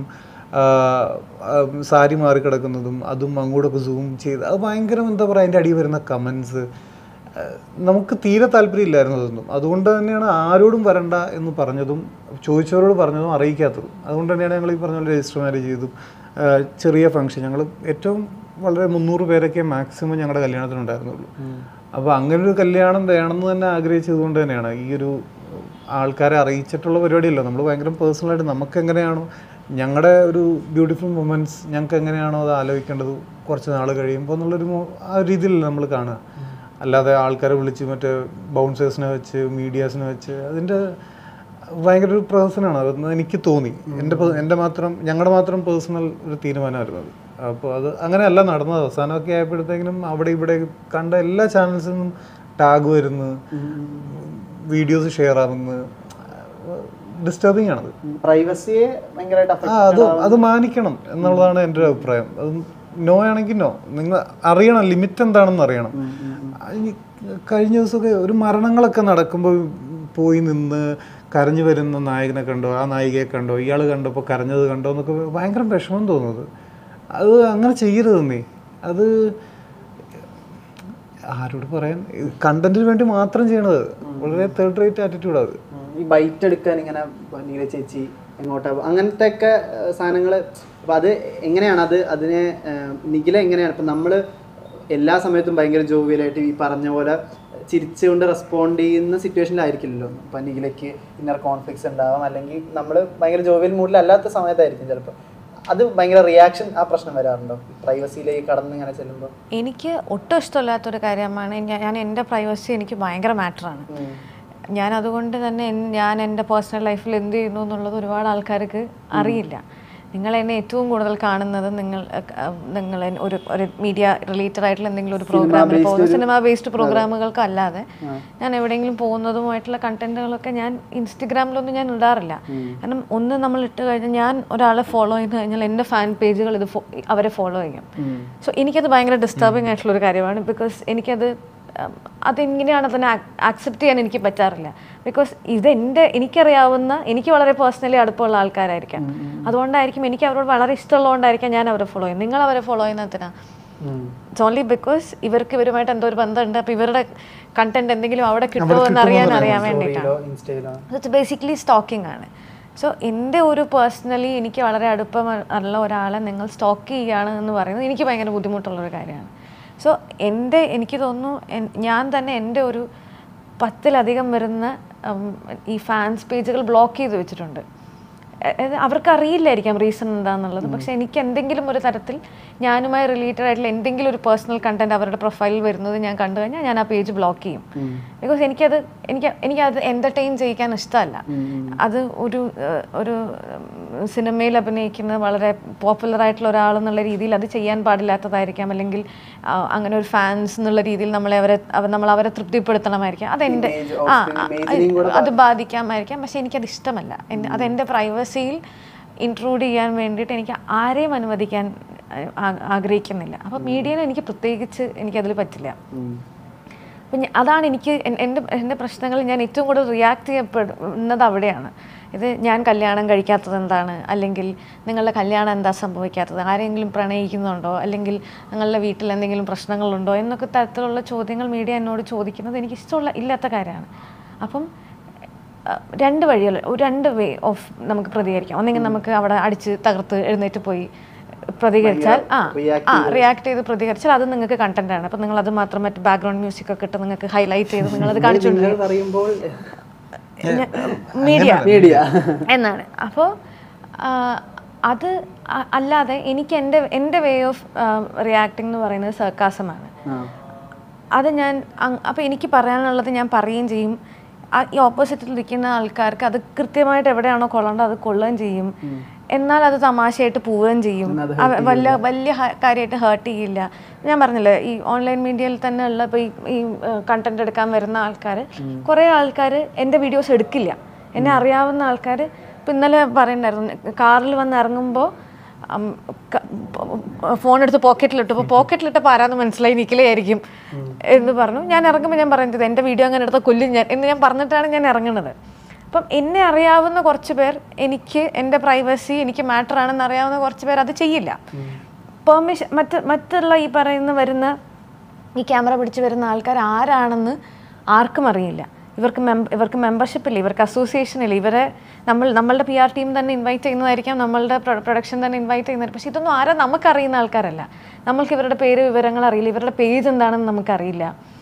സാരി മാറി കിടക്കുന്നതും അതും അങ്ങോട്ടൊക്കെ സൂം ചെയ്ത് അത് ഭയങ്കര എന്താ പറയുക അതിൻ്റെ അടിയിൽ വരുന്ന കമൻസ് നമുക്ക് തീരെ താല്പര്യമില്ലായിരുന്നു അതൊന്നും അതുകൊണ്ട് തന്നെയാണ് ആരോടും വരണ്ട എന്ന് പറഞ്ഞതും ചോദിച്ചവരോട് പറഞ്ഞതും അറിയിക്കാത്തതും അതുകൊണ്ട് തന്നെയാണ് ഞങ്ങൾ ഈ പറഞ്ഞ പോലെ രജിസ്റ്റർ മാരേജ് ചെയ്തു ആ, ചെറിയ ഫംഗ്ഷൻ ഞങ്ങൾ ഏറ്റവും വളരെ മുന്നൂറ് പേരൊക്കെ മാക്സിമം ഞങ്ങളുടെ കല്യാണത്തിനുണ്ടായിരുന്നുള്ളൂ അപ്പോൾ അങ്ങനെ ഒരു കല്യാണം വേണമെന്ന് തന്നെ ആഗ്രഹിച്ചതുകൊണ്ട് തന്നെയാണ് ഈ ഒരു ആൾക്കാരെ അറിയിച്ചിട്ടുള്ള പരിപാടിയല്ല നമ്മൾ ഭയങ്കര പേഴ്സണലായിട്ട് നമുക്ക് എങ്ങനെയാണോ ഞങ്ങളുടെ ഒരു ബ്യൂട്ടിഫുൾ മൊമെൻറ്റ്സ് ഞങ്ങൾക്ക് എങ്ങനെയാണോ അത് ആലോചിക്കേണ്ടത് കുറച്ച് നാൾ കഴിയുമ്പോൾ എന്നുള്ളൊരു മോ- ആ രീതിയിലല്ല നമ്മൾ കാണുക അല്ലാതെ ആൾക്കാരെ വിളിച്ച് മറ്റേ ബൗൺസേഴ്സിനെ വെച്ച് മീഡിയാസിനെ വെച്ച് അതിൻ്റെ ഭയങ്കര ഒരു പ്രഹസനമാണ് അതെന്ന് എനിക്ക് തോന്നി എൻ്റെ പേ- എൻ്റെ മാത്രം ഞങ്ങളുടെ മാത്രം പേഴ്സണൽ ഒരു തീരുമാനമായിരുന്നു അത് അപ്പോൾ അത് അങ്ങനെയല്ല നടന്നത് അവസാനമൊക്കെ ആയപ്പോഴത്തേക്കിനും അവിടെ ഇവിടെ കണ്ട എല്ലാ ചാനൽസിൽ നിന്നും ടാഗ് വരുന്നു വീഡിയോസ് ഷെയർ ആവുന്നു ഡിസ്റ്റർബിങ് ആണത് പ്രൈവസിയെ ഭയങ്കരമായിട്ട് ആ അഫക്റ്റ് അത് അത് മാനിക്കണം എന്നുള്ളതാണ് എൻ്റെ ഒരു അഭിപ്രായം അത് നോ ആണെങ്കിൽ നോ നിങ്ങൾ അറിയണം ലിമിറ്റ് എന്താണെന്ന് അറിയണം ആ, ഈ കഴിഞ്ഞ ദിവസമൊക്കെ ഒരു മരണങ്ങളൊക്കെ നടക്കുമ്പോൾ പോയി നിന്ന് കരഞ്ഞു വരുന്ന നായകനെ കണ്ടോ ആ നായികയെ കണ്ടോ ഇയാൾ കണ്ടപ്പോൾ കരഞ്ഞത് കണ്ടോ എന്നൊക്കെ ഭയങ്കര വിഷമം തോന്നുന്നത് അത് അങ്ങനെ ചെയ്യരുത് നീ അത് ആരോട് പറയാൻ കണ്ടന്റിന് വേണ്ടി മാത്രം ചെയ്യണത് വളരെ തേർഡ് റേറ്റ് ആറ്റിറ്റ്യൂഡ് അത് ഈ ബൈറ്റ് എടുക്കാൻ ഇങ്ങനെ ഇപ്പൊ നീല ചേച്ചി എങ്ങോട്ടാ പോ- അങ്ങനത്തെ ഒക്കെ സാധനങ്ങൾ അപ്പം അത് എങ്ങനെയാണ് അത് അതിനെ ഏഹ്, നിഖില എങ്ങനെയാണ് ഇപ്പം നമ്മൾ എല്ലാ സമയത്തും ഭയങ്കര ജോവിയലായിട്ട് ഈ പറഞ്ഞ പോലെ ചിരിച്ചുകൊണ്ട് റെസ്പോണ്ട് ചെയ്യുന്ന സിറ്റുവേഷനിലായിരിക്കില്ലല്ലോ അപ്പം നിഖിലയ്ക്ക് ഇന്നർ കോൺഫ്ലിക്ട്സ് ഉണ്ടാവാം അല്ലെങ്കിൽ നമ്മൾ ഭയങ്കര ജോവിയൽ മൂഡിലല്ലാത്ത സമയത്തായിരിക്കും ചിലപ്പോൾ അത് ഭയങ്കര റിയാക്ഷൻ ആ പ്രശ്നം വരാറുണ്ടോ പ്രൈവസിയിലേക്ക് കടന്ന് ഇങ്ങനെ ചെല്ലുമ്പോൾ എനിക്ക് ഒട്ടും ഇഷ്ടമില്ലാത്തൊരു കാര്യമാണ് ഞാൻ ഞാൻ എൻ്റെ പ്രൈവസി എനിക്ക് ഭയങ്കര മാറ്ററാണ് ഞാൻ അതുകൊണ്ട് തന്നെ എൻ- ഞാൻ എൻ്റെ പേഴ്സണൽ ലൈഫിൽ എന്ത് ചെയ്യുന്നു എന്നുള്ളത് ഒരുപാട് ആൾക്കാർക്ക് അറിയില്ല നിങ്ങൾ എന്നെ ഏറ്റവും കൂടുതൽ കാണുന്നത് നിങ്ങൾ അഹ്, നിങ്ങൾ എൻ- ഒരു ഒരു മീഡിയ റിലേറ്റഡ് ആയിട്ടുള്ള എന്തെങ്കിലും ഒരു പ്രോഗ്രാമിൽ പോകുന്ന സിനിമ ബേസ്ഡ് പ്രോഗ്രാമുകൾക്ക് അല്ലാതെ ഞാൻ എവിടെയെങ്കിലും പോകുന്നതുമായിട്ടുള്ള കണ്ടന്റുകളൊക്കെ ഞാൻ ഇൻസ്റ്റഗ്രാമിലൊന്നും ഞാൻ ഇടാറില്ല കാരണം ഒന്ന് നമ്മൾ ഇട്ട് കഴിഞ്ഞാൽ ഞാൻ ഒരാളെ ഫോളോ ചെയ്ത് കഴിഞ്ഞാൽ എൻ്റെ ഫാൻ പേജുകൾ ഇത് ഫോ- അവരെ ഫോളോ ചെയ്യും സോ എനിക്കത് ഭയങ്കര ഡിസ്റ്റർബിംഗ് ആയിട്ടുള്ള ഒരു കാര്യമാണ് ബിക്കോസ് എനിക്കത് ഉം, അതെങ്ങനെയാണ് അതിനെ ആക്സെപ്റ്റ് ചെയ്യാൻ എനിക്ക് പറ്റാറില്ല ബിക്കോസ് ഇതെൻ്റെ എനിക്കറിയാവുന്ന എനിക്ക് വളരെ പേഴ്സണലി അടുപ്പമുള്ള ആൾക്കാരായിരിക്കാം അതുകൊണ്ടായിരിക്കും എനിക്ക് അവരോട് വളരെ ഇഷ്ടമുള്ളതുകൊണ്ടായിരിക്കാം ഞാൻ അവരെ ഫോളോ ചെയ്യുന്നത് നിങ്ങൾ അവരെ ഫോളോ ചെയ്യുന്നതിനാ ഇറ്റ്സ് ഓൺലി ബിക്കോസ് ഇവർക്ക് ഇവരുമായിട്ട് എന്തോ ഒരു ബന്ധമുണ്ട് അപ്പോൾ ഇവരുടെ കണ്ടന്റ് എന്തെങ്കിലും അവിടെ കിട്ടുമോ എന്ന് അറിയാൻ അറിയാൻ വേണ്ടിയിട്ടാണ് സ്റ്റോറിയിലോ ഇൻസ്റ്റയിലോ ഇറ്റ്സ് ബേസിക്കലി സ്റ്റോക്കിംഗ് ആണ് സോ എൻ്റെ ഒരു പേഴ്സണലി എനിക്ക് വളരെ അടുപ്പം ഉള്ള ഒരാളെ നിങ്ങൾ സ്റ്റോക്ക് ചെയ്യുകയാണ് എന്ന് പറയുന്നത് എനിക്ക് ഭയങ്കര ബുദ്ധിമുട്ടുള്ളൊരു കാര്യമാണ് സോ എൻ്റെ എനിക്ക് തോന്നുന്നു എൻ- ഞാൻ തന്നെ എൻ്റെ ഒരു പത്തിലധികം വരുന്ന ഉം, ഈ ഫാൻസ് പേജുകൾ ബ്ലോക്ക് ചെയ്ത് വെച്ചിട്ടുണ്ട് അതായത് അവർക്ക് അറിയില്ലായിരിക്കാം റീസൺ എന്താണെന്നുള്ളത് പക്ഷെ എനിക്ക് എന്തെങ്കിലും ഒരു തരത്തിൽ ഞാനുമായി റിലേറ്റഡ് ആയിട്ടുള്ള എന്തെങ്കിലും ഒരു പേഴ്സണൽ കണ്ടന്റ് അവരുടെ പ്രൊഫൈലിൽ വരുന്നത് ഞാൻ കണ്ടു കഴിഞ്ഞാൽ ഞാൻ ആ പേജ് ബ്ലോക്ക് ചെയ്യും ബിക്കോസ് എനിക്കത് എനിക്ക് എനിക്കത് എൻ്റർടൈൻ ചെയ്യിക്കാൻ ഇഷ്ടമല്ല അത് ഒരു ഏഹ്, ഒരു ഉം, സിനിമയിൽ അഭിനയിക്കുന്ന വളരെ പോപ്പുലർ ആയിട്ടുള്ള ഒരാൾ എന്നുള്ള രീതിയിൽ അത് ചെയ്യാൻ പാടില്ലാത്തതായിരിക്കാം അല്ലെങ്കിൽ ആ, അങ്ങനെ ഒരു ഫാൻസ് എന്നുള്ള രീതിയിൽ നമ്മളെ അവരെ അവ- നമ്മൾ അവരെ തൃപ്തിപ്പെടുത്തണമായിരിക്കാം അതെൻ്റെ ആ ആ, അത് ബാധിക്കാമായിരിക്കാം പക്ഷെ എനിക്കത് ഇഷ്ടമല്ല എൻ- അതെൻ്റെ പ്രൈവസിയിൽ ഇൻക്ലൂഡ് ചെയ്യാൻ വേണ്ടിയിട്ട് എനിക്ക് ആരെയും അനുവദിക്കാൻ അഹ്, ആ- ആഗ്രഹിക്കുന്നില്ല അപ്പോൾ മീഡിയയിൽ എനിക്ക് പ്രത്യേകിച്ച് എനിക്കതിൽ പറ്റില്ല അപ്പം ഞ- അതാണ് എനിക്ക് എൻ- എൻ്റെ എൻ്റെ പ്രശ്നങ്ങൾ ഞാൻ ഏറ്റവും കൂടുതൽ റിയാക്ട് ചെയ്യപ്പെടുന്നത് അവിടെയാണ് ഇത് ഞാൻ കല്യാണം കഴിക്കാത്തത് എന്താണ് അല്ലെങ്കിൽ നിങ്ങളുടെ കല്യാണം എന്താ സംഭവിക്കാത്തത് ആരെങ്കിലും പ്രണയിക്കുന്നുണ്ടോ അല്ലെങ്കിൽ നിങ്ങളുടെ വീട്ടിൽ എന്തെങ്കിലും പ്രശ്നങ്ങളുണ്ടോ എന്നൊക്കെ തരത്തിലുള്ള ചോദ്യങ്ങൾ മീഡിയ എന്നോട് ചോദിക്കുന്നത് എനിക്ക് ഇഷ്ടമുള്ള ഇല്ലാത്ത കാര്യമാണ് അപ്പം അഹ്, രണ്ട് വഴികൾ ഒരു രണ്ട് വേ ഓഫ് നമുക്ക് പ്രതികരിക്കാം ഒന്നെങ്കിൽ നമുക്ക് അവിടെ അടിച്ച് തകർത്ത് എഴുന്നേറ്റ് പോയി പ്രതികരിച്ചാൽ ആ ആ റിയാക്ട് ചെയ്ത് പ്രതികരിച്ചാൽ അത് നിങ്ങൾക്ക് കണ്ടന്റ് ആണ് അപ്പം നിങ്ങൾ അത് മാത്രം മറ്റു ബാക്ക്ഗ്രൗണ്ട് മ്യൂസിക് ഒക്കെ ഇട്ട് നിങ്ങൾക്ക് ഹൈലൈറ്റ് ചെയ്ത് നിങ്ങൾ അത് കാണിച്ചുകൊണ്ടിരിക്കും നിങ്ങൾ പറയുമ്പോൾ മീഡിയ മീഡിയ എന്നാണ് അപ്പോൾ അത് അ- അല്ലാതെ എനിക്ക് എൻ്റെ എൻ്റെ വേ ഓഫ് റിയാക്ടിംഗ് എന്ന് പറയുന്നത് സർക്കാസമാണ് അത് ഞാൻ അപ്പോൾ എനിക്ക് പറയാനുള്ളത് ഞാൻ പറയുകയും ചെയ്യും ആ ഈ ഓപ്പോസിറ്റിൽ ഇരിക്കുന്ന ആൾക്കാർക്ക് അത് കൃത്യമായിട്ട് എവിടെയാണോ കൊള്ളേണ്ടത് അത് കൊള്ളുകയും ചെയ്യും എന്നാൽ അത് തമാശയായിട്ട് പോവുകയും ചെയ്യും അവ- വലിയ വലിയ കാര്യമായിട്ട് ഹേർട്ട് ചെയ്യില്ല ഞാൻ പറഞ്ഞില്ലേ ഈ ഓൺലൈൻ മീഡിയയിൽ തന്നെ ഉള്ള ഇപ്പോൾ ഈ ഈ കണ്ടന്റ് എടുക്കാൻ വരുന്ന ആൾക്കാർ കുറേ ആൾക്കാർ എൻ്റെ വീഡിയോസ് എടുക്കില്ല എന്നെ അറിയാവുന്ന ആൾക്കാർ ഇപ്പം ഇന്നലെ പറയണ്ടായിരുന്നു കാറിൽ വന്ന് ഇറങ്ങുമ്പോൾ ഫോൺ എടുത്ത് പോക്കറ്റിലിട്ടു അപ്പോൾ പോക്കറ്റിലിട്ടപ്പോൾ ആരാന്ന് മനസ്സിലായി നിക്കലായിരിക്കും എന്ന് പറഞ്ഞു ഞാൻ ഇറങ്ങുമ്പോൾ ഞാൻ പറയുന്നത് എൻ്റെ വീഡിയോ അങ്ങനെ എടുത്ത കൊല്ലും ഞാൻ എന്ന് ഞാൻ പറഞ്ഞിട്ടാണ് ഞാൻ ഇറങ്ങുന്നത് അപ്പം എന്നെ അറിയാവുന്ന കുറച്ച് പേർ എനിക്ക് എൻ്റെ പ്രൈവസി എനിക്ക് മാറ്റർ ആണെന്ന് അറിയാവുന്ന കുറച്ച് പേർ അത് ചെയ്യില്ല പെർമിഷൻ മറ്റ് മറ്റുള്ള ഈ പറയുന്ന വരുന്ന ഈ ക്യാമറ പിടിച്ച് വരുന്ന ആൾക്കാർ ആരാണെന്ന് ആർക്കും അറിയില്ല ഇവർക്ക് മെമ്പ ഇവർക്ക് മെമ്പർഷിപ്പ് ഇല്ല ഇവർക്ക് അസോസിയേഷൻ ഇല്ല ഇവരെ നമ്മൾ നമ്മളുടെ പി ആർ ടീം തന്നെ ഇൻവൈറ്റ് ചെയ്യുന്നതായിരിക്കാം നമ്മളുടെ പ്രൊഡക്ഷൻ തന്നെ ഇൻവൈറ്റ് ചെയ്യുന്നത് പക്ഷേ ഇതൊന്നും ആരാ നമുക്കറിയുന്ന ആൾക്കാരല്ല നമ്മൾക്ക് ഇവരുടെ പേര് വിവരങ്ങൾ അറിയില്ല ഇവരുടെ പേജ് എന്താണെന്ന് നമുക്കറിയില്ല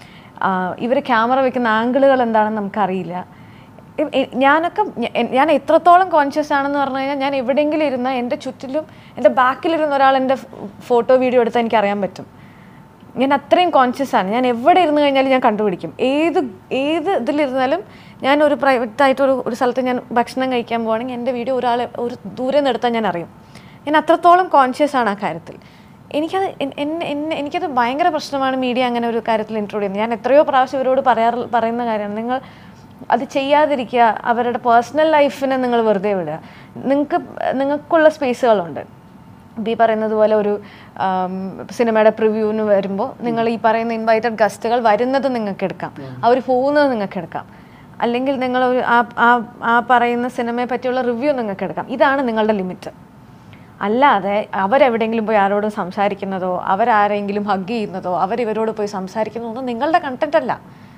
ഇവർ ക്യാമറ വെക്കുന്ന ആംഗിളുകൾ എന്താണെന്ന് നമുക്കറിയില്ല ഇ- ഇ- ഞാനൊക്കെ ഞ- എ- ഞാൻ എത്രത്തോളം കോൺഷ്യസ് ആണെന്ന് പറഞ്ഞു കഴിഞ്ഞാൽ ഞാൻ എവിടെയെങ്കിലും ഇരുന്ന എൻ്റെ ചുറ്റിലും എൻ്റെ ബാക്കിലിരുന്ന ഒരാൾ എൻ്റെ ഫോട്ടോ വീഡിയോ എടുത്താൽ എനിക്ക് അറിയാൻ പറ്റും ഞാൻ അത്രയും കോൺഷ്യസ് ആണ് ഞാൻ എവിടെ ഇരുന്ന് കഴിഞ്ഞാലും ഞാൻ കണ്ടുപിടിക്കും ഏത് ഏത് ഇതിലിരുന്നാലും ഞാൻ ഒരു പ്രൈവറ്റ് ആയിട്ട് ഒരു ഒരു സ്ഥലത്ത് ഞാൻ ഭക്ഷണം കഴിക്കാൻ പോവാണെങ്കിൽ എൻ്റെ വീഡിയോ ഒരാളെ ഒരു ദൂരെ നിന്ന് എടുത്താൽ ഞാൻ അറിയും ഞാൻ അത്രത്തോളം കോൺഷ്യസ് ആണ് ആ കാര്യത്തിൽ എനിക്കത് എൻ- എന്നെ എന്നെ എനിക്കത് ഭയങ്കര പ്രശ്നമാണ് മീഡിയ അങ്ങനെ ഒരു കാര്യത്തിൽ ഇൻക്ലൂഡ് ചെയ്യുന്നത് ഞാൻ എത്രയോ പ്രാവശ്യം ഇവരോട് പറയാറ് പറയുന്ന കാര്യമാണ് നിങ്ങൾ അത് ചെയ്യാതിരിക്കുക അവരുടെ പേഴ്സണൽ ലൈഫിനെ നിങ്ങൾ വെറുതെ വിടുക നിങ്ങൾക്ക് നിങ്ങൾക്കുള്ള സ്പേസുകളുണ്ട് ഇപ്പം ഈ പറയുന്നത് പോലെ ഒരു ആം, സിനിമയുടെ പ്രിവ്യൂവിന് വരുമ്പോൾ നിങ്ങൾ ഈ പറയുന്ന ഇൻവൈറ്റഡ് ഗസ്റ്റുകൾ വരുന്നത് നിങ്ങൾക്ക് എടുക്കാം അവർ പോകുന്നത് നിങ്ങൾക്ക് എടുക്കാം അല്ലെങ്കിൽ നിങ്ങൾ ഒരു ആ ആ ആ പറയുന്ന സിനിമയെ പറ്റിയുള്ള റിവ്യൂ നിങ്ങൾക്ക് എടുക്കാം ഇതാണ് നിങ്ങളുടെ ലിമിറ്റ് അല്ലാതെ അവരെവിടെയെങ്കിലും പോയി ആരോടും സംസാരിക്കുന്നതോ അവരാരെങ്കിലും ഹഗ് ചെയ്യുന്നതോ അവരിവരോട് പോയി സംസാരിക്കുന്നതോ ഒന്നും നിങ്ങളുടെ കണ്ടന്റ് അല്ല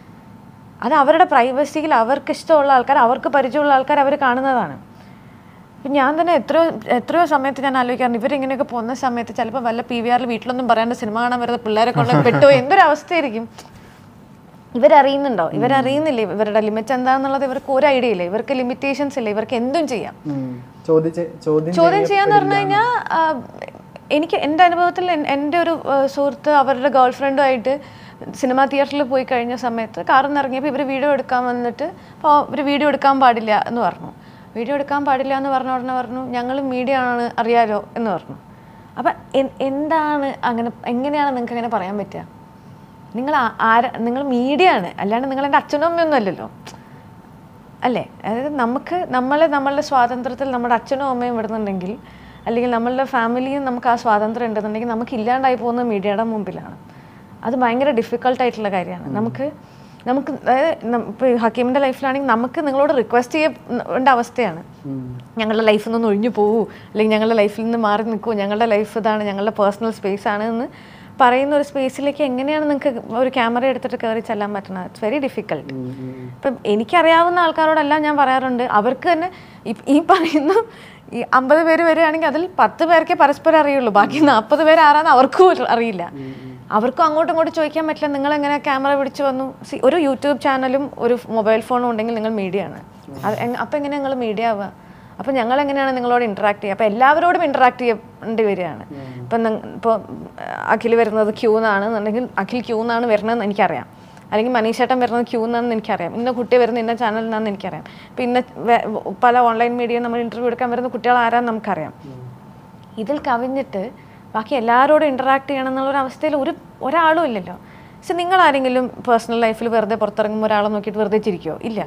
അത് അവരുടെ പ്രൈവസിയിൽ അവർക്ക് ഇഷ്ടമുള്ള ആൾക്കാർ അവർക്ക് പരിചയമുള്ള ആൾക്കാർ അവർ കാണുന്നതാണ് ഇപ്പം ഞാൻ തന്നെ എത്രയോ എത്രയോ സമയത്ത് ഞാൻ ആലോചിക്കാറുണ്ട് ഇവരിങ്ങനെയൊക്കെ പോകുന്ന സമയത്ത് ചിലപ്പോൾ വല്ല പി വി ആറിൽ വീട്ടിലൊന്നും പറയാണ്ട് സിനിമ കാണാൻ വരുന്ന പിള്ളേരെ കൊണ്ട് പെട്ടോ എന്തൊരു അവസ്ഥയായിരിക്കും ഇവരറിയുന്നുണ്ടോ ഇവരറിയുന്നില്ലേ ഇവരുടെ ലിമിറ്റ് എന്താണെന്നുള്ളത് ഇവർക്ക് ഒരു ഐഡിയ ഇല്ല ഇവർക്ക് ലിമിറ്റേഷൻസ് ഇല്ല ഇവർക്ക് എന്തും ചെയ്യാം ചോദിച്ച് ചോദ്യം ചോദ്യം ചെയ്യാന്ന് പറഞ്ഞു കഴിഞ്ഞാൽ എനിക്ക് എൻ്റെ അനുഭവത്തിൽ എൻ- എൻ്റെ ഒരു ആ, സുഹൃത്ത് അവരുടെ ഗേൾ ഫ്രണ്ടുമായിട്ട് സിനിമാ തിയേറ്ററിൽ പോയി കഴിഞ്ഞ സമയത്ത് കാറിൽ നിന്ന് ഇറങ്ങിയപ്പോൾ ഇവർ വീഡിയോ എടുക്കാൻ വന്നിട്ട് അപ്പോൾ ഇവർ വീഡിയോ എടുക്കാൻ പാടില്ല എന്ന് പറഞ്ഞു വീഡിയോ എടുക്കാൻ പാടില്ല എന്ന് പറഞ്ഞ ഉടനെ പറഞ്ഞു ഞങ്ങൾ മീഡിയ ആണ് അറിയാലോ എന്ന് പറഞ്ഞു അപ്പം എന്താണ് അങ്ങനെ എങ്ങനെയാണ് നിങ്ങൾക്ക് അങ്ങനെ പറയാൻ പറ്റുക നിങ്ങൾ ആ- ആര നിങ്ങൾ മീഡിയ ആണ് അല്ലാണ്ട് നിങ്ങൾ എൻ്റെ അച്ഛനും അമ്മയൊന്നും അല്ലല്ലോ അല്ലേ അതായത് നമുക്ക് നമ്മൾ നമ്മളുടെ സ്വാതന്ത്ര്യത്തിൽ നമ്മുടെ അച്ഛനും അമ്മയും വിടുന്നുണ്ടെങ്കിൽ അല്ലെങ്കിൽ നമ്മളുടെ ഫാമിലിയും നമുക്ക് ആ സ്വാതന്ത്ര്യം ഉണ്ടെന്നുണ്ടെങ്കിൽ നമുക്ക് ഇല്ലാണ്ടായി പോകുന്നത് മീഡിയയുടെ മുമ്പിലാണ് അത് ഭയങ്കര ഡിഫിക്കൾട്ടായിട്ടുള്ള കാര്യമാണ് നമുക്ക് നമുക്ക് അതായത് ഇപ്പോൾ ഹക്കീമിൻ്റെ ലൈഫിലാണെങ്കിൽ നമുക്ക് നിങ്ങളോട് റിക്വസ്റ്റ് ചെയ്യേണ്ട അവസ്ഥയാണ് ഞങ്ങളുടെ ലൈഫിൽ നിന്ന് ഒഴിഞ്ഞു പോകൂ അല്ലെങ്കിൽ ഞങ്ങളുടെ ലൈഫിൽ നിന്ന് മാറി നിൽക്കൂ ഞങ്ങളുടെ ലൈഫ് ഇതാണ് ഞങ്ങളുടെ പേഴ്സണൽ സ്പേസ് ആണ് എന്ന് പറയുന്ന ഒരു സ്പേസിലേക്ക് എങ്ങനെയാണ് നിങ്ങൾക്ക് ഒരു ക്യാമറ എടുത്തിട്ട് കയറി ചെല്ലാൻ പറ്റുന്നത് ഇറ്റ്സ് വെരി ഡിഫിക്കൽട്ട് ഇപ്പം എനിക്കറിയാവുന്ന ആൾക്കാരോടെല്ലാം ഞാൻ പറയാറുണ്ട് അവർക്ക് തന്നെ ഈ- ഈ പറയുന്ന ഈ അമ്പത് പേര് വരികയാണെങ്കിൽ അതിൽ പത്ത് പേർക്കേ പരസ്പരം അറിയുള്ളൂ ബാക്കി നാൽപ്പത് പേര് ആരാന്ന് അവർക്കും ഒരു- അറിയില്ല അവർക്കും അങ്ങോട്ടും ഇങ്ങോട്ടും ചോദിക്കാൻ പറ്റില്ല നിങ്ങൾ എങ്ങനെ ക്യാമറ പിടിച്ചു വന്നു See, ഒരു യൂട്യൂബ് ചാനലും ഒരു മൊബൈൽ ഫോണും ഉണ്ടെങ്കിൽ നിങ്ങൾ മീഡിയ ആണ് അത് എങ്- അപ്പം എങ്ങനെ നിങ്ങൾ മീഡിയ ആവുക അപ്പം ഞങ്ങൾ എങ്ങനെയാണ് നിങ്ങളോട് ഇൻട്രാക്ട് ചെയ്യുക അപ്പം എല്ലാവരോടും ഇൻട്രാക്ട് ചെയ്യേണ്ടി വരികയാണ് ഇപ്പം ഇപ്പോൾ അഖിൽ വരുന്നത് ക്യൂ എന്നാണെന്നുണ്ടെങ്കിൽ അഖിൽ ക്യൂ എന്നാണ് വരുന്നതെന്ന് എനിക്കറിയാം അല്ലെങ്കിൽ മനീഷേട്ടൻ വരുന്നത് ക്യൂ എന്നാണെന്ന് എനിക്കറിയാം ഇന്ന കുട്ടി വരുന്ന ഇന്ന ചാനലിൽ നിന്നാണെന്ന് എനിക്കറിയാം ഇപ്പം ഇന്ന വേ- പല ഓൺലൈൻ മീഡിയ നമ്മൾ ഇൻ്റർവ്യൂ എടുക്കാൻ വരുന്ന കുട്ടികൾ ആരാന്ന് നമുക്കറിയാം ഇതിൽ കവിഞ്ഞിട്ട് ബാക്കി എല്ലാവരോടും ഇൻറ്ററാക്ട് ചെയ്യണം എന്നുള്ളൊരു അവസ്ഥയിൽ ഒരു ഒരാളും ഇല്ലല്ലോ പക്ഷെ നിങ്ങൾ ആരെങ്കിലും പേഴ്സണൽ ലൈഫിൽ വെറുതെ പുറത്തിറങ്ങുമ്പോൾ ഒരാളെ നോക്കിയിട്ട് വെറുതെ ചിരിക്കുമോ ഇല്ല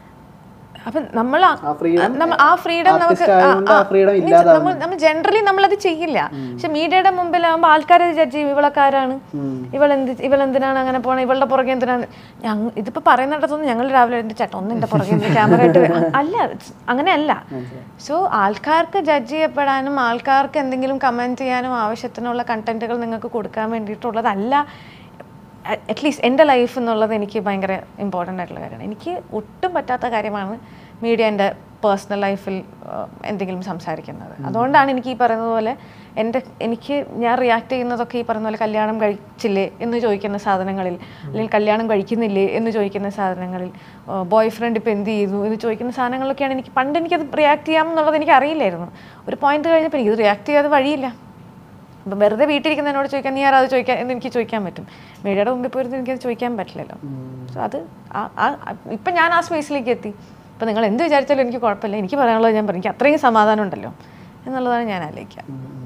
അപ്പം നമ്മൾ ആ- ആ freedom, നമ്മ- ആ ഫ്രീഡം നമുക്ക് artist ആയതുകൊണ്ട് ആ freedom means ഇല്ലാതാവുന്നു. നമ്മൾ നമ്മൾ ജനറലി നമ്മളത് ചെയ്യില്ല പക്ഷെ മീഡിയയുടെ മുമ്പിലാകുമ്പോൾ ആൾക്കാർ ജഡ്ജ് ചെയ്യും ഇവളക്കാരാണ് ഇവളെന്ത് ഇവളെന്തിനാണ് അങ്ങനെ പോണത് ഇവളുടെ പുറകെ എന്തിനാണ് ഞങ്ങൾ ഇതിപ്പോൾ പറയുന്നിടത്തൊന്നും ഞങ്ങൾ രാവിലെ എൻ്റെ ചേട്ടൻ ഒന്ന് എൻ്റെ പുറകെ ക്യാമറ ആയിട്ട് വരും. അല്ല it's അങ്ങനെയല്ല സോ ആൾക്കാർക്ക് ജഡ്ജ് ചെയ്യപ്പെടാനും ആൾക്കാർക്ക് എന്തെങ്കിലും കമൻറ്റ് ചെയ്യാനും ആവശ്യത്തിനുള്ള കണ്ടന്റുകൾ നിങ്ങൾക്ക് കൊടുക്കാൻ വേണ്ടിയിട്ടുള്ളതല്ല അറ്റ്ലീസ്റ്റ് എൻ്റെ ലൈഫ് എന്നുള്ളത് എനിക്ക് ഭയങ്കര ഇമ്പോർട്ടൻ്റ് ആയിട്ടുള്ള കാര്യമാണ് എനിക്ക് ഒട്ടും പറ്റാത്ത കാര്യമാണ് മീഡിയ എൻ്റെ പേഴ്സണൽ ലൈഫിൽ എന്തെങ്കിലും സംസാരിക്കുന്നത് അതുകൊണ്ടാണ് എനിക്ക് ഈ പറയുന്നത് പോലെ എൻ്റെ എനിക്ക് ഞാൻ റിയാക്ട് ചെയ്യുന്നതൊക്കെ ഈ പറയുന്ന പോലെ കല്യാണം കഴിച്ചില്ലേ എന്ന് ചോദിക്കുന്ന സാധനങ്ങളിൽ അല്ലെങ്കിൽ കല്യാണം കഴിക്കുന്നില്ലേ എന്ന് ചോദിക്കുന്ന സാധനങ്ങളിൽ ബോയ് ഫ്രണ്ട് ഇപ്പോൾ എന്ത് ചെയ്തു എന്ന് ചോദിക്കുന്ന സാധനങ്ങളൊക്കെയാണ് എനിക്ക് പണ്ട് എനിക്കത് റിയാക്ട് ചെയ്യാം എന്നുള്ളത് എനിക്ക് അറിയില്ലായിരുന്നു ഒരു പോയിന്റ് കഴിഞ്ഞപ്പോൾ എനിക്കത് റിയാക്ട് ചെയ്യാതെ വഴിയില്ല അപ്പം വെറുതെ വീട്ടിലിരിക്കുന്നതിനോട് ചോദിക്കാൻ നീ ആരാ അത് ചോദിക്കാൻ എന്ന് എനിക്ക് ചോദിക്കാൻ പറ്റും മീഡിയയുടെ മുമ്പിൽ പോയിരുന്ന് എനിക്കത് ചോദിക്കാൻ പറ്റില്ലല്ലോ സോ അത് ആ- ആ- ഇപ്പം ഞാൻ ആ സ്പേസിലേക്ക് എത്തി ഇപ്പം നിങ്ങൾ എന്ത് വിചാരിച്ചാലും എനിക്ക് കുഴപ്പമില്ല എനിക്ക് പറയാനുള്ളത് ഞാൻ പറയും എനിക്ക് അത്രയും സമാധാനം ഉണ്ടല്ലോ എന്നുള്ളതാണ് ഞാൻ ആലോചിക്കുക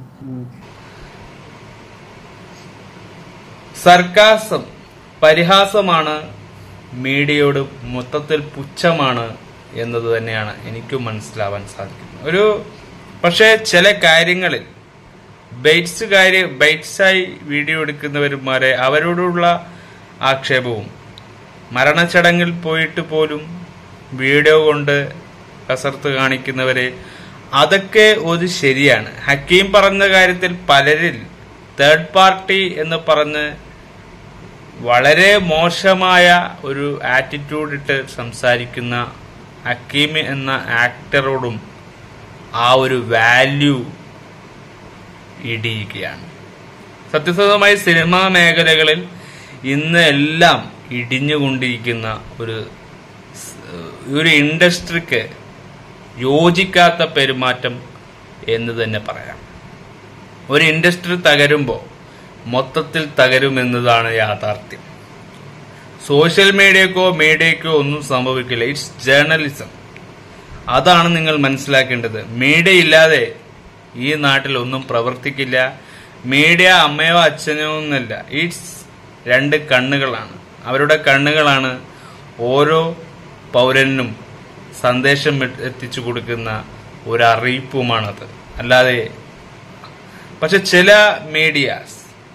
സർക്കാസം പരിഹാസമാണ് മീഡിയയോട് മൊത്തത്തിൽ പുച്ഛമാണ് എന്നത് തന്നെയാണ് എനിക്കും മനസ്സിലാവാൻ സാധിക്കുന്നത് ഒരു പക്ഷേ ചില കാര്യങ്ങളിൽ ബൈറ്റ്സ് കാര്യ ബൈറ്റ്സായി വീഡിയോ എടുക്കുന്നവരുമാരെ അവരോടുള്ള ആക്ഷേപവും മരണച്ചടങ്ങിൽ പോയിട്ട് പോലും വീഡിയോ കൊണ്ട് കസർത്ത് കാണിക്കുന്നവരെ അതൊക്കെ ഒരു ശരിയാണ് ഹക്കീം പറഞ്ഞ കാര്യത്തിൽ പലരിൽ തേർഡ് പാർട്ടി എന്ന് പറഞ്ഞ് വളരെ മോശമായ ഒരു ആറ്റിറ്റ്യൂഡ് ഇട്ട് സംസാരിക്കുന്ന ഹക്കീം എന്ന ആക്ടറോടും ആ ഒരു വാല്യൂ ഇടിയുകയാണ് സത്യസന്ധമായി സിനിമാ മേഖലകളിൽ ഇന്ന് എല്ലാം ഇടിഞ്ഞുകൊണ്ടിരിക്കുന്ന ഒരു സ്- ഒരു ഇൻഡസ്ട്രിക്ക് യോജിക്കാത്ത പെരുമാറ്റം എന്ന് തന്നെ പറയാം ഒരു ഇൻഡസ്ട്രി തകരുമ്പോൾ മൊത്തത്തിൽ തകരുമെന്നതാണ് യാഥാർത്ഥ്യം സോഷ്യൽ മീഡിയക്കോ മീഡിയക്കോ ഒന്നും സംഭവിക്കില്ല ഇറ്റ്സ് ജേർണലിസം അതാണ് നിങ്ങൾ മനസ്സിലാക്കേണ്ടത് മീഡിയ ഇല്ലാതെ ഈ നാട്ടിൽ ഒന്നും പ്രവർത്തിക്കില്ല മീഡിയ അമ്മയോ അച്ഛനോ എന്നല്ല ഇറ്റ്സ് രണ്ട് കണ്ണുകളാണ് അവരുടെ കണ്ണുകളാണ് ഓരോ പൗരനും സന്ദേശം എ- എത്തിച്ചു കൊടുക്കുന്ന ഒരു അറിയിപ്പുമാണത് അല്ലാതെ പക്ഷെ ചില മീഡിയാസ്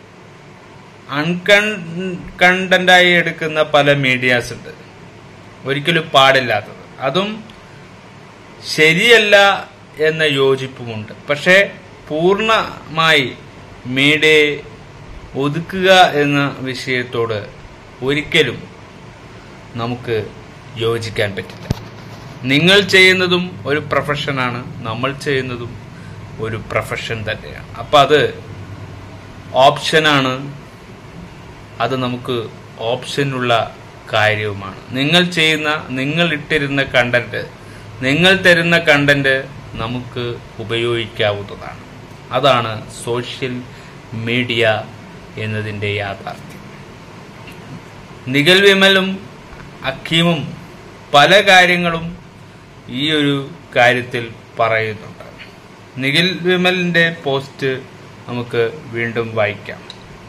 അൺകണ്ടന്റായി എടുക്കുന്ന പല മീഡിയാസ് ഉണ്ട് ഒരിക്കലും പാടില്ലാത്തത് അതും ശരിയല്ല എന്ന യോജിപ്പുമുണ്ട് പക്ഷേ പൂർണ്ണമായി മീഡിയയെ ഒതുക്കുക എന്ന വിഷയത്തോട് ഒരിക്കലും നമുക്ക് യോജിക്കാൻ പറ്റില്ല നിങ്ങൾ ചെയ്യുന്നതും ഒരു പ്രൊഫഷനാണ് നമ്മൾ ചെയ്യുന്നതും ഒരു പ്രൊഫഷൻ തന്നെയാണ് അപ്പം അത് ഓപ്ഷനാണ് അത് നമുക്ക് ഓപ്ഷനുള്ള കാര്യവുമാണ് നിങ്ങൾ ചെയ്യുന്ന നിങ്ങൾ ഇട്ടിരുന്ന കണ്ടന്റ് നിങ്ങൾ തരുന്ന കണ്ടന്റ് നമുക്ക് ഉപയോഗിക്കാവുന്നതാണ് അതാണ് സോഷ്യൽ മീഡിയ എന്നതിൻ്റെ യാഥാർത്ഥ്യം നിഖിൽ വിമലും അക്കീമും പല കാര്യങ്ങളും ഈ ഒരു കാര്യത്തിൽ പറയുന്നുണ്ട് നിഖിൽ വിമലിന്റെ പോസ്റ്റ് നമുക്ക് വീണ്ടും വായിക്കാം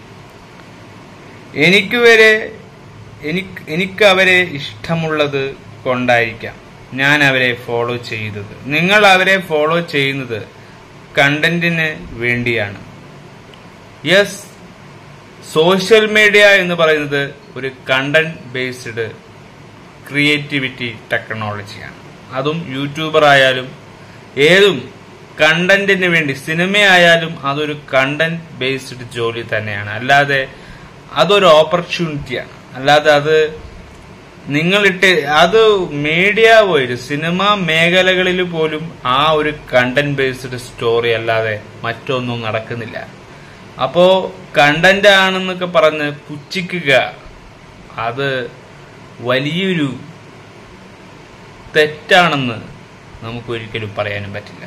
എനിക്ക് വരെ എനിക്ക് എനിക്ക് അവരെ ഇഷ്ടമുള്ളത് കൊണ്ടായിരിക്കാം ഞാൻ അവരെ ഫോളോ ചെയ്തത് നിങ്ങൾ അവരെ ഫോളോ ചെയ്യുന്നത് കണ്ടന്റിന് വേണ്ടിയാണ് യെസ് സോഷ്യൽ മീഡിയ എന്ന് പറയുന്നത് ഒരു കണ്ടന്റ് ബേസ്ഡ് ക്രിയേറ്റിവിറ്റി ടെക്നോളജിയാണ് അതും യൂട്യൂബർ ആയാലും ഏതും കണ്ടന്റിന് വേണ്ടി സിനിമയായാലും അതൊരു കണ്ടന്റ് ബേസ്ഡ് ജോലി തന്നെയാണ് അല്ലാതെ അതൊരു ഓപ്പർച്യൂണിറ്റിയാണ് അല്ലാതെ അത് നിങ്ങളിട്ട് അത് മീഡിയ പോയിട്ട് സിനിമ മേഖലകളിൽ പോലും ആ ഒരു കണ്ടന്റ് ബേസ്ഡ് സ്റ്റോറി അല്ലാതെ മറ്റൊന്നും നടക്കുന്നില്ല അപ്പോ കണ്ടന്റ് ആണെന്നൊക്കെ പറഞ്ഞ് പുച്ഛിക്കുക അത് വലിയൊരു തെറ്റാണെന്ന് നമുക്ക് ഒരിക്കലും പറയാനും പറ്റില്ല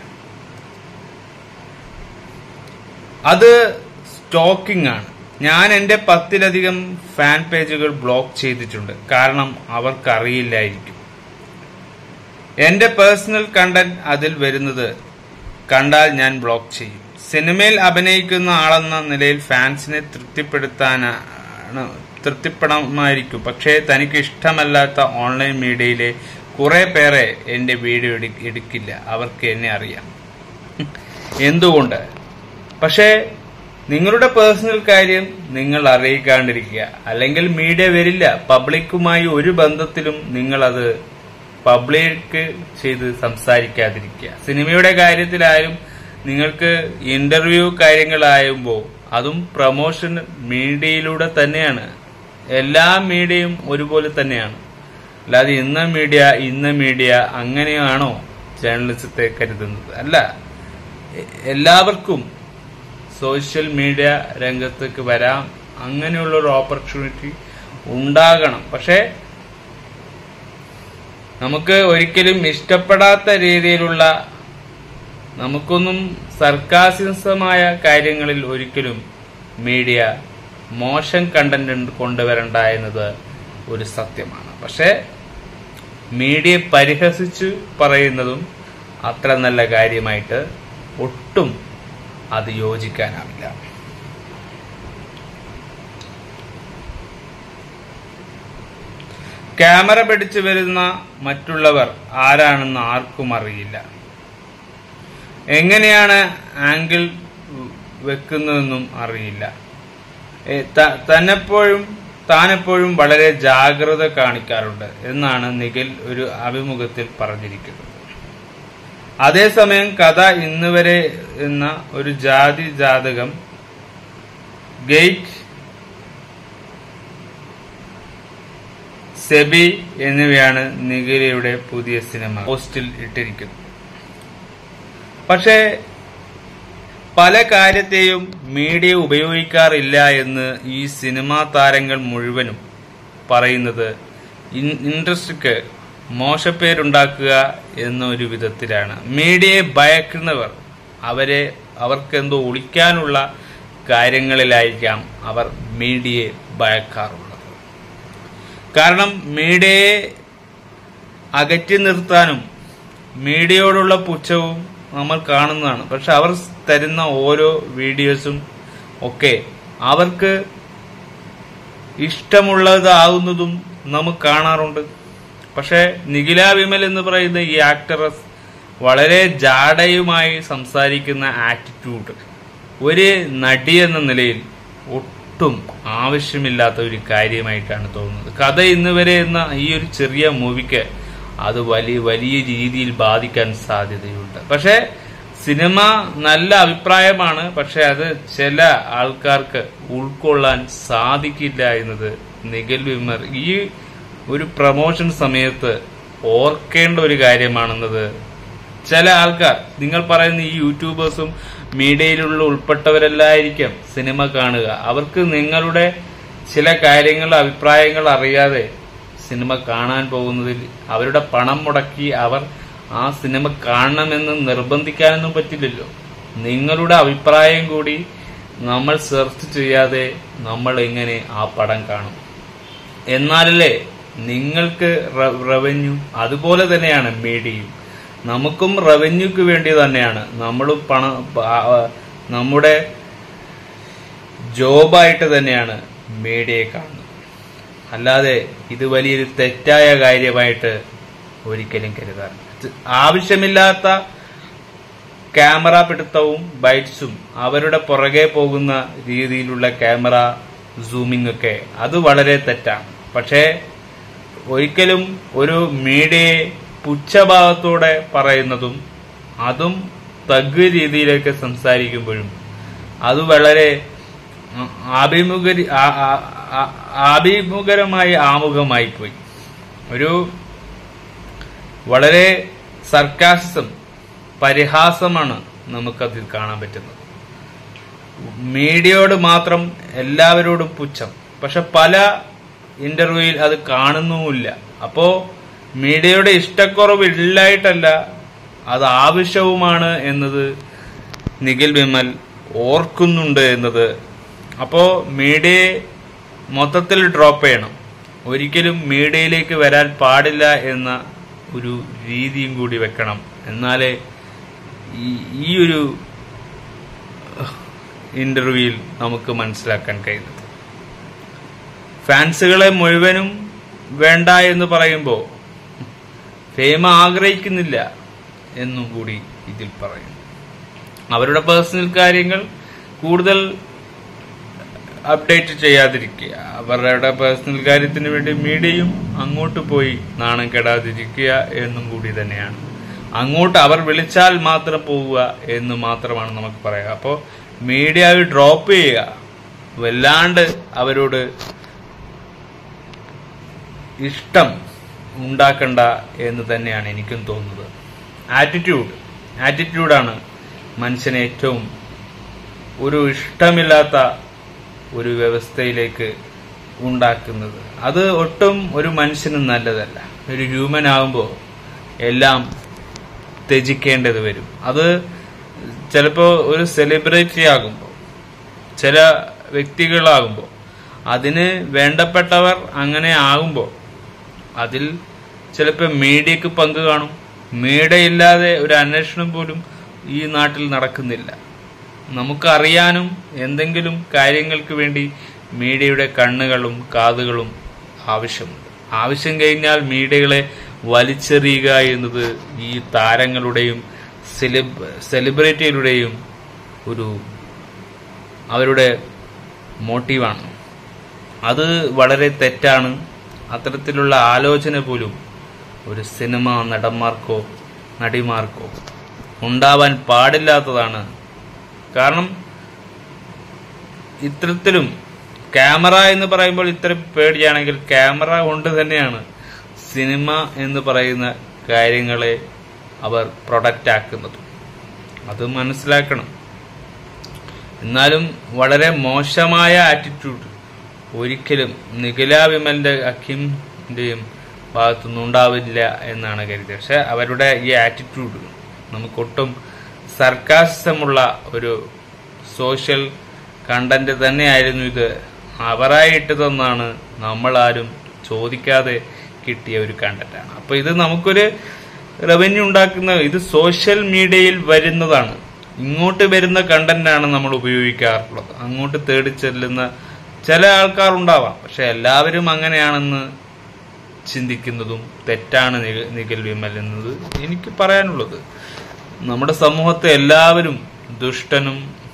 അത് സ്റ്റോക്കിംഗ് ആണ് ഞാൻ എന്റെ പത്തിലധികം ഫാൻ പേജുകൾ ബ്ലോക്ക് ചെയ്തിട്ടുണ്ട് കാരണം അവർക്കറിയില്ലായിരിക്കും എന്റെ പേഴ്സണൽ കണ്ടന്റ് അതിൽ വരുന്നത് കണ്ടാൽ ഞാൻ ബ്ലോക്ക് ചെയ്യും സിനിമയിൽ അഭിനയിക്കുന്ന ആളെന്ന നിലയിൽ ഫാൻസിനെ തൃപ്തിപ്പെടുത്താനാണ് തൃപ്തിപ്പെടാമായിരിക്കും പക്ഷേ തനിക്ക് ഇഷ്ടമല്ലാത്ത ഓൺലൈൻ മീഡിയയിലെ കുറെ പേരെ എന്റെ വീഡിയോ എടു- എടുക്കില്ല അവർക്ക് എന്നെ അറിയാം എന്തുകൊണ്ട് പക്ഷേ നിങ്ങളുടെ പേഴ്സണൽ കാര്യം നിങ്ങൾ അറിയിക്കാണ്ടിരിക്കുക അല്ലെങ്കിൽ മീഡിയ വരില്ല പബ്ലിക്കുമായി ഒരു ബന്ധത്തിലും നിങ്ങൾ അത് പബ്ലിക് ചെയ്ത് സംസാരിക്കാതിരിക്കുക സിനിമയുടെ കാര്യത്തിലായാലും നിങ്ങൾക്ക് ഇന്റർവ്യൂ കാര്യങ്ങളായുമ്പോൾ അതും പ്രൊമോഷൻ മീഡിയയിലൂടെ തന്നെയാണ് എല്ലാ മീഡിയയും ഒരുപോലെ തന്നെയാണ് അല്ലാതെ ഇന്ന മീഡിയ ഇന്ന മീഡിയ അങ്ങനെയാണോ ജേർണലിസത്തെ കരുതുന്നത് അല്ല എ- എല്ലാവർക്കും സോഷ്യൽ മീഡിയ രംഗത്തേക്ക് വരാം അങ്ങനെയുള്ള ഒരു ഓപ്പർച്യൂണിറ്റി ഉണ്ടാകണം പക്ഷേ നമുക്ക് ഒരിക്കലും ഇഷ്ടപ്പെടാത്ത രീതിയിലുള്ള നമുക്കൊന്നും സർക്കാസിസമായ കാര്യങ്ങളിൽ ഒരിക്കലും മീഡിയ മോശം കണ്ടന്റ് കൊണ്ടുവരണ്ട എന്നത് ഒരു സത്യമാണ് പക്ഷേ മീഡിയ പരിഹസിച്ച് പറയുന്നതും അത്ര നല്ല കാര്യമായിട്ട് ഒട്ടും അത് യോജിക്കാനാവില്ല ക്യാമറ പിടിച്ചു വരുന്ന മറ്റുള്ളവർ ആരാണെന്ന് ആർക്കും അറിയില്ല എങ്ങനെയാണ് ആംഗിൾ വെക്കുന്നതെന്നും അറിയില്ല ഏ, ത- തന്നെപ്പോഴും താനെപ്പോഴും വളരെ ജാഗ്രത കാണിക്കാറുണ്ട് എന്നാണ് നിഖിൽ ഒരു അഭിമുഖത്തിൽ പറഞ്ഞിരിക്കുന്നത് അതേസമയം കഥ ഇന്ന് വരെ എന്ന ഒരു ജാതി ജാതകം ഗേറ്റ് സെബി എന്നിവയാണ് നിഖിലയുടെ പുതിയ സിനിമ പോസ്റ്റിൽ ഇട്ടിരിക്കുന്നത് പക്ഷേ പല കാര്യത്തെയും മീഡിയ ഉപയോഗിക്കാറില്ല എന്ന് ഈ സിനിമാ താരങ്ങൾ മുഴുവനും പറയുന്നത് ഇൻ- ഇൻഡസ്ട്രിക്ക് മോശപ്പേരുണ്ടാക്കുക എന്നൊരു വിധത്തിലാണ് മീഡിയയെ ഭയക്കുന്നവർ അവരെ അവർക്കെന്തോ ഒളിക്കാനുള്ള കാര്യങ്ങളിലായിരിക്കാം അവർ മീഡിയയെ ഭയക്കാറുള്ളത് കാരണം മീഡിയയെ അകറ്റി നിർത്താനും മീഡിയയോടുള്ള പുച്ഛവും നമ്മൾ കാണുന്നതാണ് പക്ഷെ അവർ തരുന്ന ഓരോ വീഡിയോസും ഒക്കെ അവർക്ക് ഇഷ്ടമുള്ളതാകുന്നതും നമുക്ക് കാണാറുണ്ട് പക്ഷെ നിഖില വിമൽ എന്ന് പറയുന്ന ഈ ആക്ടറസ് വളരെ ജാടയുമായി സംസാരിക്കുന്ന ആറ്റിറ്റ്യൂഡ് ഒരു നടി എന്ന നിലയിൽ ഒട്ടും ആവശ്യമില്ലാത്ത ഒരു കാര്യമായിട്ടാണ് തോന്നുന്നത് കഥ ഇന്ന് വരെ എന്ന ഈ ഒരു ചെറിയ മൂവിക്ക് അത് വലിയ വലിയ രീതിയിൽ ബാധിക്കാൻ സാധ്യതയുണ്ട് പക്ഷേ സിനിമ നല്ല അഭിപ്രായമാണ് പക്ഷെ അത് ചില ആൾക്കാർക്ക് ഉൾക്കൊള്ളാൻ സാധിക്കില്ല എന്നത് നിഖിൽ വിമർ ഈ ഒരു പ്രൊമോഷൻ സമയത്ത് ഓർക്കേണ്ട ഒരു കാര്യമാണെന്നത് ചില ആൾക്കാർ നിങ്ങൾ പറയുന്ന ഈ യൂട്യൂബേഴ്സും മീഡിയയിലുള്ള ഉൾപ്പെട്ടവരെല്ലായിരിക്കും സിനിമ കാണുക അവർക്ക് നിങ്ങളുടെ ചില കാര്യങ്ങൾ അഭിപ്രായങ്ങൾ അറിയാതെ സിനിമ കാണാൻ പോകുന്നതിൽ അവരുടെ പണം മുടക്കി അവർ ആ സിനിമ കാണണമെന്ന് നിർബന്ധിക്കാനൊന്നും പറ്റില്ലല്ലോ നിങ്ങളുടെ അഭിപ്രായം കൂടി നമ്മൾ സെർച്ച് ചെയ്യാതെ നമ്മൾ എങ്ങനെ ആ പടം കാണും എന്നാലല്ലേ നിങ്ങൾക്ക് റവന്യൂ അതുപോലെ തന്നെയാണ് മീഡിയയും നമുക്കും റവന്യൂക്ക് വേണ്ടി തന്നെയാണ് നമ്മളും പണം ആ, നമ്മുടെ ജോബായിട്ട് തന്നെയാണ് മീഡിയയെ കാണുന്നത് അല്ലാതെ ഇത് വലിയൊരു തെറ്റായ കാര്യമായിട്ട് ഒരിക്കലും കരുതാറില്ല ഇത് ആവശ്യമില്ലാത്ത ക്യാമറ പിടുത്തവും ബൈറ്റ്സും അവരുടെ പുറകെ പോകുന്ന രീതിയിലുള്ള ക്യാമറ സൂമിംഗ് ഒക്കെ അത് വളരെ തെറ്റാണ് പക്ഷേ ഒരിക്കലും ഒരു മീഡിയയെ പുച്ഛഭാവത്തോടെ പറയുന്നതും അതും തഗ് രീതിയിലേക്ക് സംസാരിക്കുമ്പോഴും അത് വളരെ ആ- ആഭിമുഖരി ആ- ആ- ആ- ആഭിമുഖരമായി ആമുഖമായി പോയി ഒരു വളരെ സർക്കാസിസം പരിഹാസമാണ് നമുക്കതിൽ കാണാൻ പറ്റുന്നത് മീഡിയയോട് മാത്രം എല്ലാവരോടും പുച്ഛം പക്ഷെ പല ഇന്റർവ്യൂയിൽ അത് കാണുന്നുമില്ല അപ്പോ മീഡിയയുടെ ഇഷ്ടക്കുറവ് ഇല്ലായിട്ടല്ല അത് ആവശ്യവുമാണ് എന്നത് നിഖിൽ വിമൽ ഓർക്കുന്നുണ്ട് എന്നത് അപ്പോ മീഡിയയെ മൊത്തത്തിൽ ഡ്രോപ്പ് ചെയ്യണം ഒരിക്കലും മീഡിയയിലേക്ക് വരാൻ പാടില്ല എന്ന ഒരു രീതിയും കൂടി വെക്കണം എന്നാലേ ഈ ഈ ഒരു ഇന്റർവ്യൂവിൽ നമുക്ക് മനസ്സിലാക്കാൻ കഴിയുന്നത് ഫാൻസുകളെ മുഴുവനും വേണ്ട എന്ന് പറയുമ്പോൾ ഫേമ ആഗ്രഹിക്കുന്നില്ല എന്നും കൂടി ഇതിൽ പറയുന്നു അവരുടെ പേഴ്സണൽ കാര്യങ്ങൾ കൂടുതൽ അപ്ഡേറ്റ് ചെയ്യാതിരിക്കുക അവരുടെ പേഴ്സണൽ കാര്യത്തിന് വേണ്ടി മീഡിയയും അങ്ങോട്ട് പോയി നാണം കെടാതിരിക്കുക എന്നും കൂടി തന്നെയാണ് അങ്ങോട്ട് അവർ വിളിച്ചാൽ മാത്രം പോവുക എന്ന് മാത്രമാണ് നമുക്ക് പറയാം അപ്പോൾ മീഡിയ ഡ്രോപ്പ് ചെയ്യുക വല്ലാണ്ട് അവരോട് ഇഷ്ടം ഉണ്ടാക്കണ്ട എന്ന് തന്നെയാണ് എനിക്കും തോന്നുന്നത് ആറ്റിറ്റ്യൂഡ് ആറ്റിറ്റ്യൂഡാണ് മനുഷ്യനെ ഏറ്റവും ഒരു ഇഷ്ടമില്ലാത്ത ഒരു വ്യവസ്ഥയിലേക്ക് ഉണ്ടാക്കുന്നത് അത് ഒട്ടും ഒരു മനുഷ്യന് നല്ലതല്ല ഒരു ഹ്യൂമൻ ആകുമ്പോൾ എല്ലാം ത്യജിക്കേണ്ടത് വരും അത് ചിലപ്പോൾ ഒരു സെലിബ്രിറ്റി ആകുമ്പോൾ ചില വ്യക്തികളാകുമ്പോൾ അതിന് വേണ്ടപ്പെട്ടവർ അങ്ങനെ ആകുമ്പോൾ അതിൽ ചിലപ്പോൾ മീഡിയക്ക് പങ്ക് കാണും മീഡിയ ഇല്ലാതെ ഒരു അന്വേഷണം പോലും ഈ നാട്ടിൽ നടക്കുന്നില്ല നമുക്കറിയാനും എന്തെങ്കിലും കാര്യങ്ങൾക്ക് വേണ്ടി മീഡിയയുടെ കണ്ണുകളും കാതുകളും ആവശ്യമുണ്ട് ആവശ്യം കഴിഞ്ഞാൽ മീഡിയകളെ വലിച്ചെറിയുക എന്നത് ഈ താരങ്ങളുടെയും സെലിബ് സെലിബ്രിറ്റികളുടെയും ഒരു അവരുടെ മോട്ടീവാണ് അത് വളരെ തെറ്റാണ് അത്തരത്തിലുള്ള ആലോചന പോലും ഒരു സിനിമ നടന്മാർക്കോ നടിമാർക്കോ ഉണ്ടാവാൻ പാടില്ലാത്തതാണ് കാരണം ഇത്തരത്തിലും ക്യാമറ എന്ന് പറയുമ്പോൾ ഇത്ര പേടിയാണെങ്കിൽ ക്യാമറ കൊണ്ട് തന്നെയാണ് സിനിമ എന്ന് പറയുന്ന കാര്യങ്ങളെ അവർ പ്രൊഡക്റ്റ് ആക്കുന്നത് അത് മനസ്സിലാക്കണം എന്നാലും വളരെ മോശമായ ആറ്റിറ്റ്യൂഡ് ഒരിക്കലും നിഖില വിമലിന്റെ അഖിമിന്റെയും ഭാഗത്തുനിന്ന് ഉണ്ടാവില്ല എന്നാണ് കരുതിയത് പക്ഷെ അവരുടെ ഈ ആറ്റിറ്റ്യൂഡ് നമുക്കൊട്ടും സർക്കാസമുള്ള ഒരു സോഷ്യൽ കണ്ടന്റ് തന്നെയായിരുന്നു ഇത് അവരായി ഇട്ടതെന്നാണ് നമ്മളാരും ചോദിക്കാതെ കിട്ടിയ ഒരു കണ്ടന്റാണ് അപ്പൊ ഇത് നമുക്കൊരു റവന്യൂ ഉണ്ടാക്കുന്ന ഇത് സോഷ്യൽ മീഡിയയിൽ വരുന്നതാണ് ഇങ്ങോട്ട് വരുന്ന കണ്ടന്റാണ് നമ്മൾ ഉപയോഗിക്കാറുള്ളത് അങ്ങോട്ട് തേടി ചെല്ലുന്ന ചില ആൾക്കാർ ഉണ്ടാവാം പക്ഷെ എല്ലാവരും അങ്ങനെയാണെന്ന് ചിന്തിക്കുന്നതും തെറ്റാണ് നിഖ- നിഖിൽ വിമൽ എന്നത് എനിക്ക് പറയാനുള്ളത് നമ്മുടെ സമൂഹത്തെ എല്ലാവരും ദുഷ്ടനും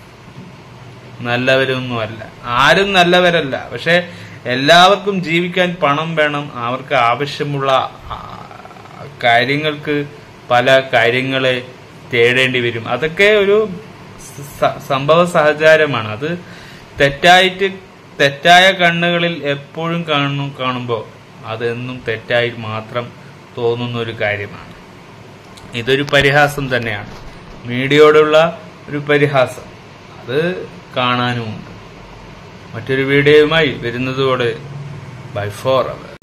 നല്ലവരൊന്നും അല്ല ആരും നല്ലവരല്ല പക്ഷെ എല്ലാവർക്കും ജീവിക്കാൻ പണം വേണം അവർക്ക് ആവശ്യമുള്ള ആ, കാര്യങ്ങൾക്ക് പല കാര്യങ്ങളെ തേടേണ്ടി വരും അതൊക്കെ ഒരു സ- സംഭവ സഹചാരമാണ് അത് തെറ്റായിട്ട് തെറ്റായ കണ്ണുകളിൽ എപ്പോഴും കാണുന്നു കാണുമ്പോൾ അതെന്നും തെറ്റായി മാത്രം തോന്നുന്ന ഒരു കാര്യമാണ് ഇതൊരു പരിഹാസം തന്നെയാണ് മീഡിയയോടുള്ള ഒരു പരിഹാസം അത് കാണാനുമുണ്ട് മറ്റൊരു വീഡിയോയുമായി വരുന്നതോടെ ബൈ ഫോർ അവർ